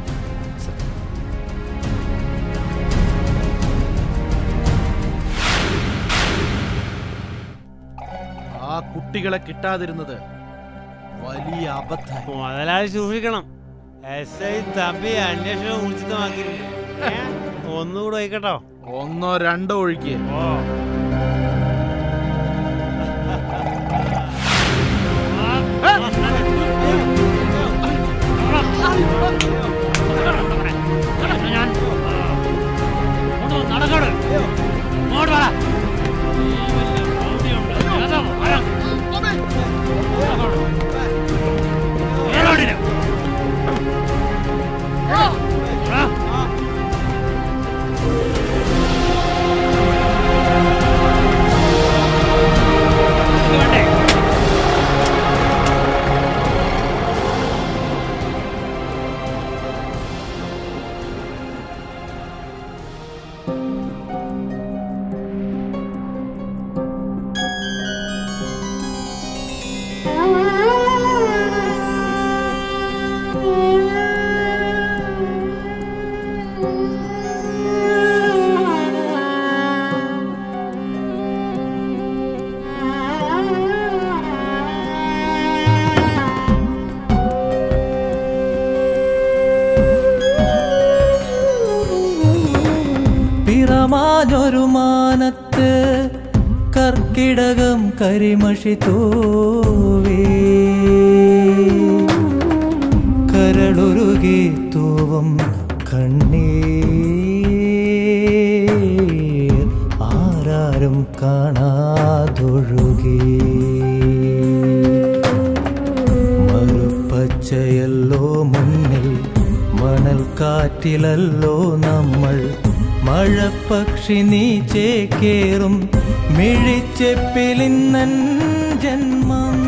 ആ കുട്ടികളെ കിട്ടാതിരുന്നത് വലിയ അബദ്ധം മുതലാളി സൂക്ഷിക്കണം എസ് ഐ തമ്പി അന്വേഷണം ഊർജിതമാക്കിയിട്ടുണ്ട് ഏ? ഒന്നുകൂടെ വയ്ക്കട്ടോ ഒന്നോ രണ്ടോ ഒഴുക്കിയ നടക്കോട് ഇങ്ങോട്ട് വാടാ പിറമാഞ്ഞൊരു മാനത്ത് കർക്കിടകം കരിമഷി തൂവി കരളുരുകി തൂവും കണ്ണീർ ആരാരും കാണാതൊഴുകി മറുപച്ചയല്ലോ മുന്നിൽ മണൽ കാറ്റിലല്ലോ നമ്മൾ മഴപ്പക്ഷി നീ ചേക്കേറും മിഴിച്ചെപ്പിലിന്നൻ ജന്മം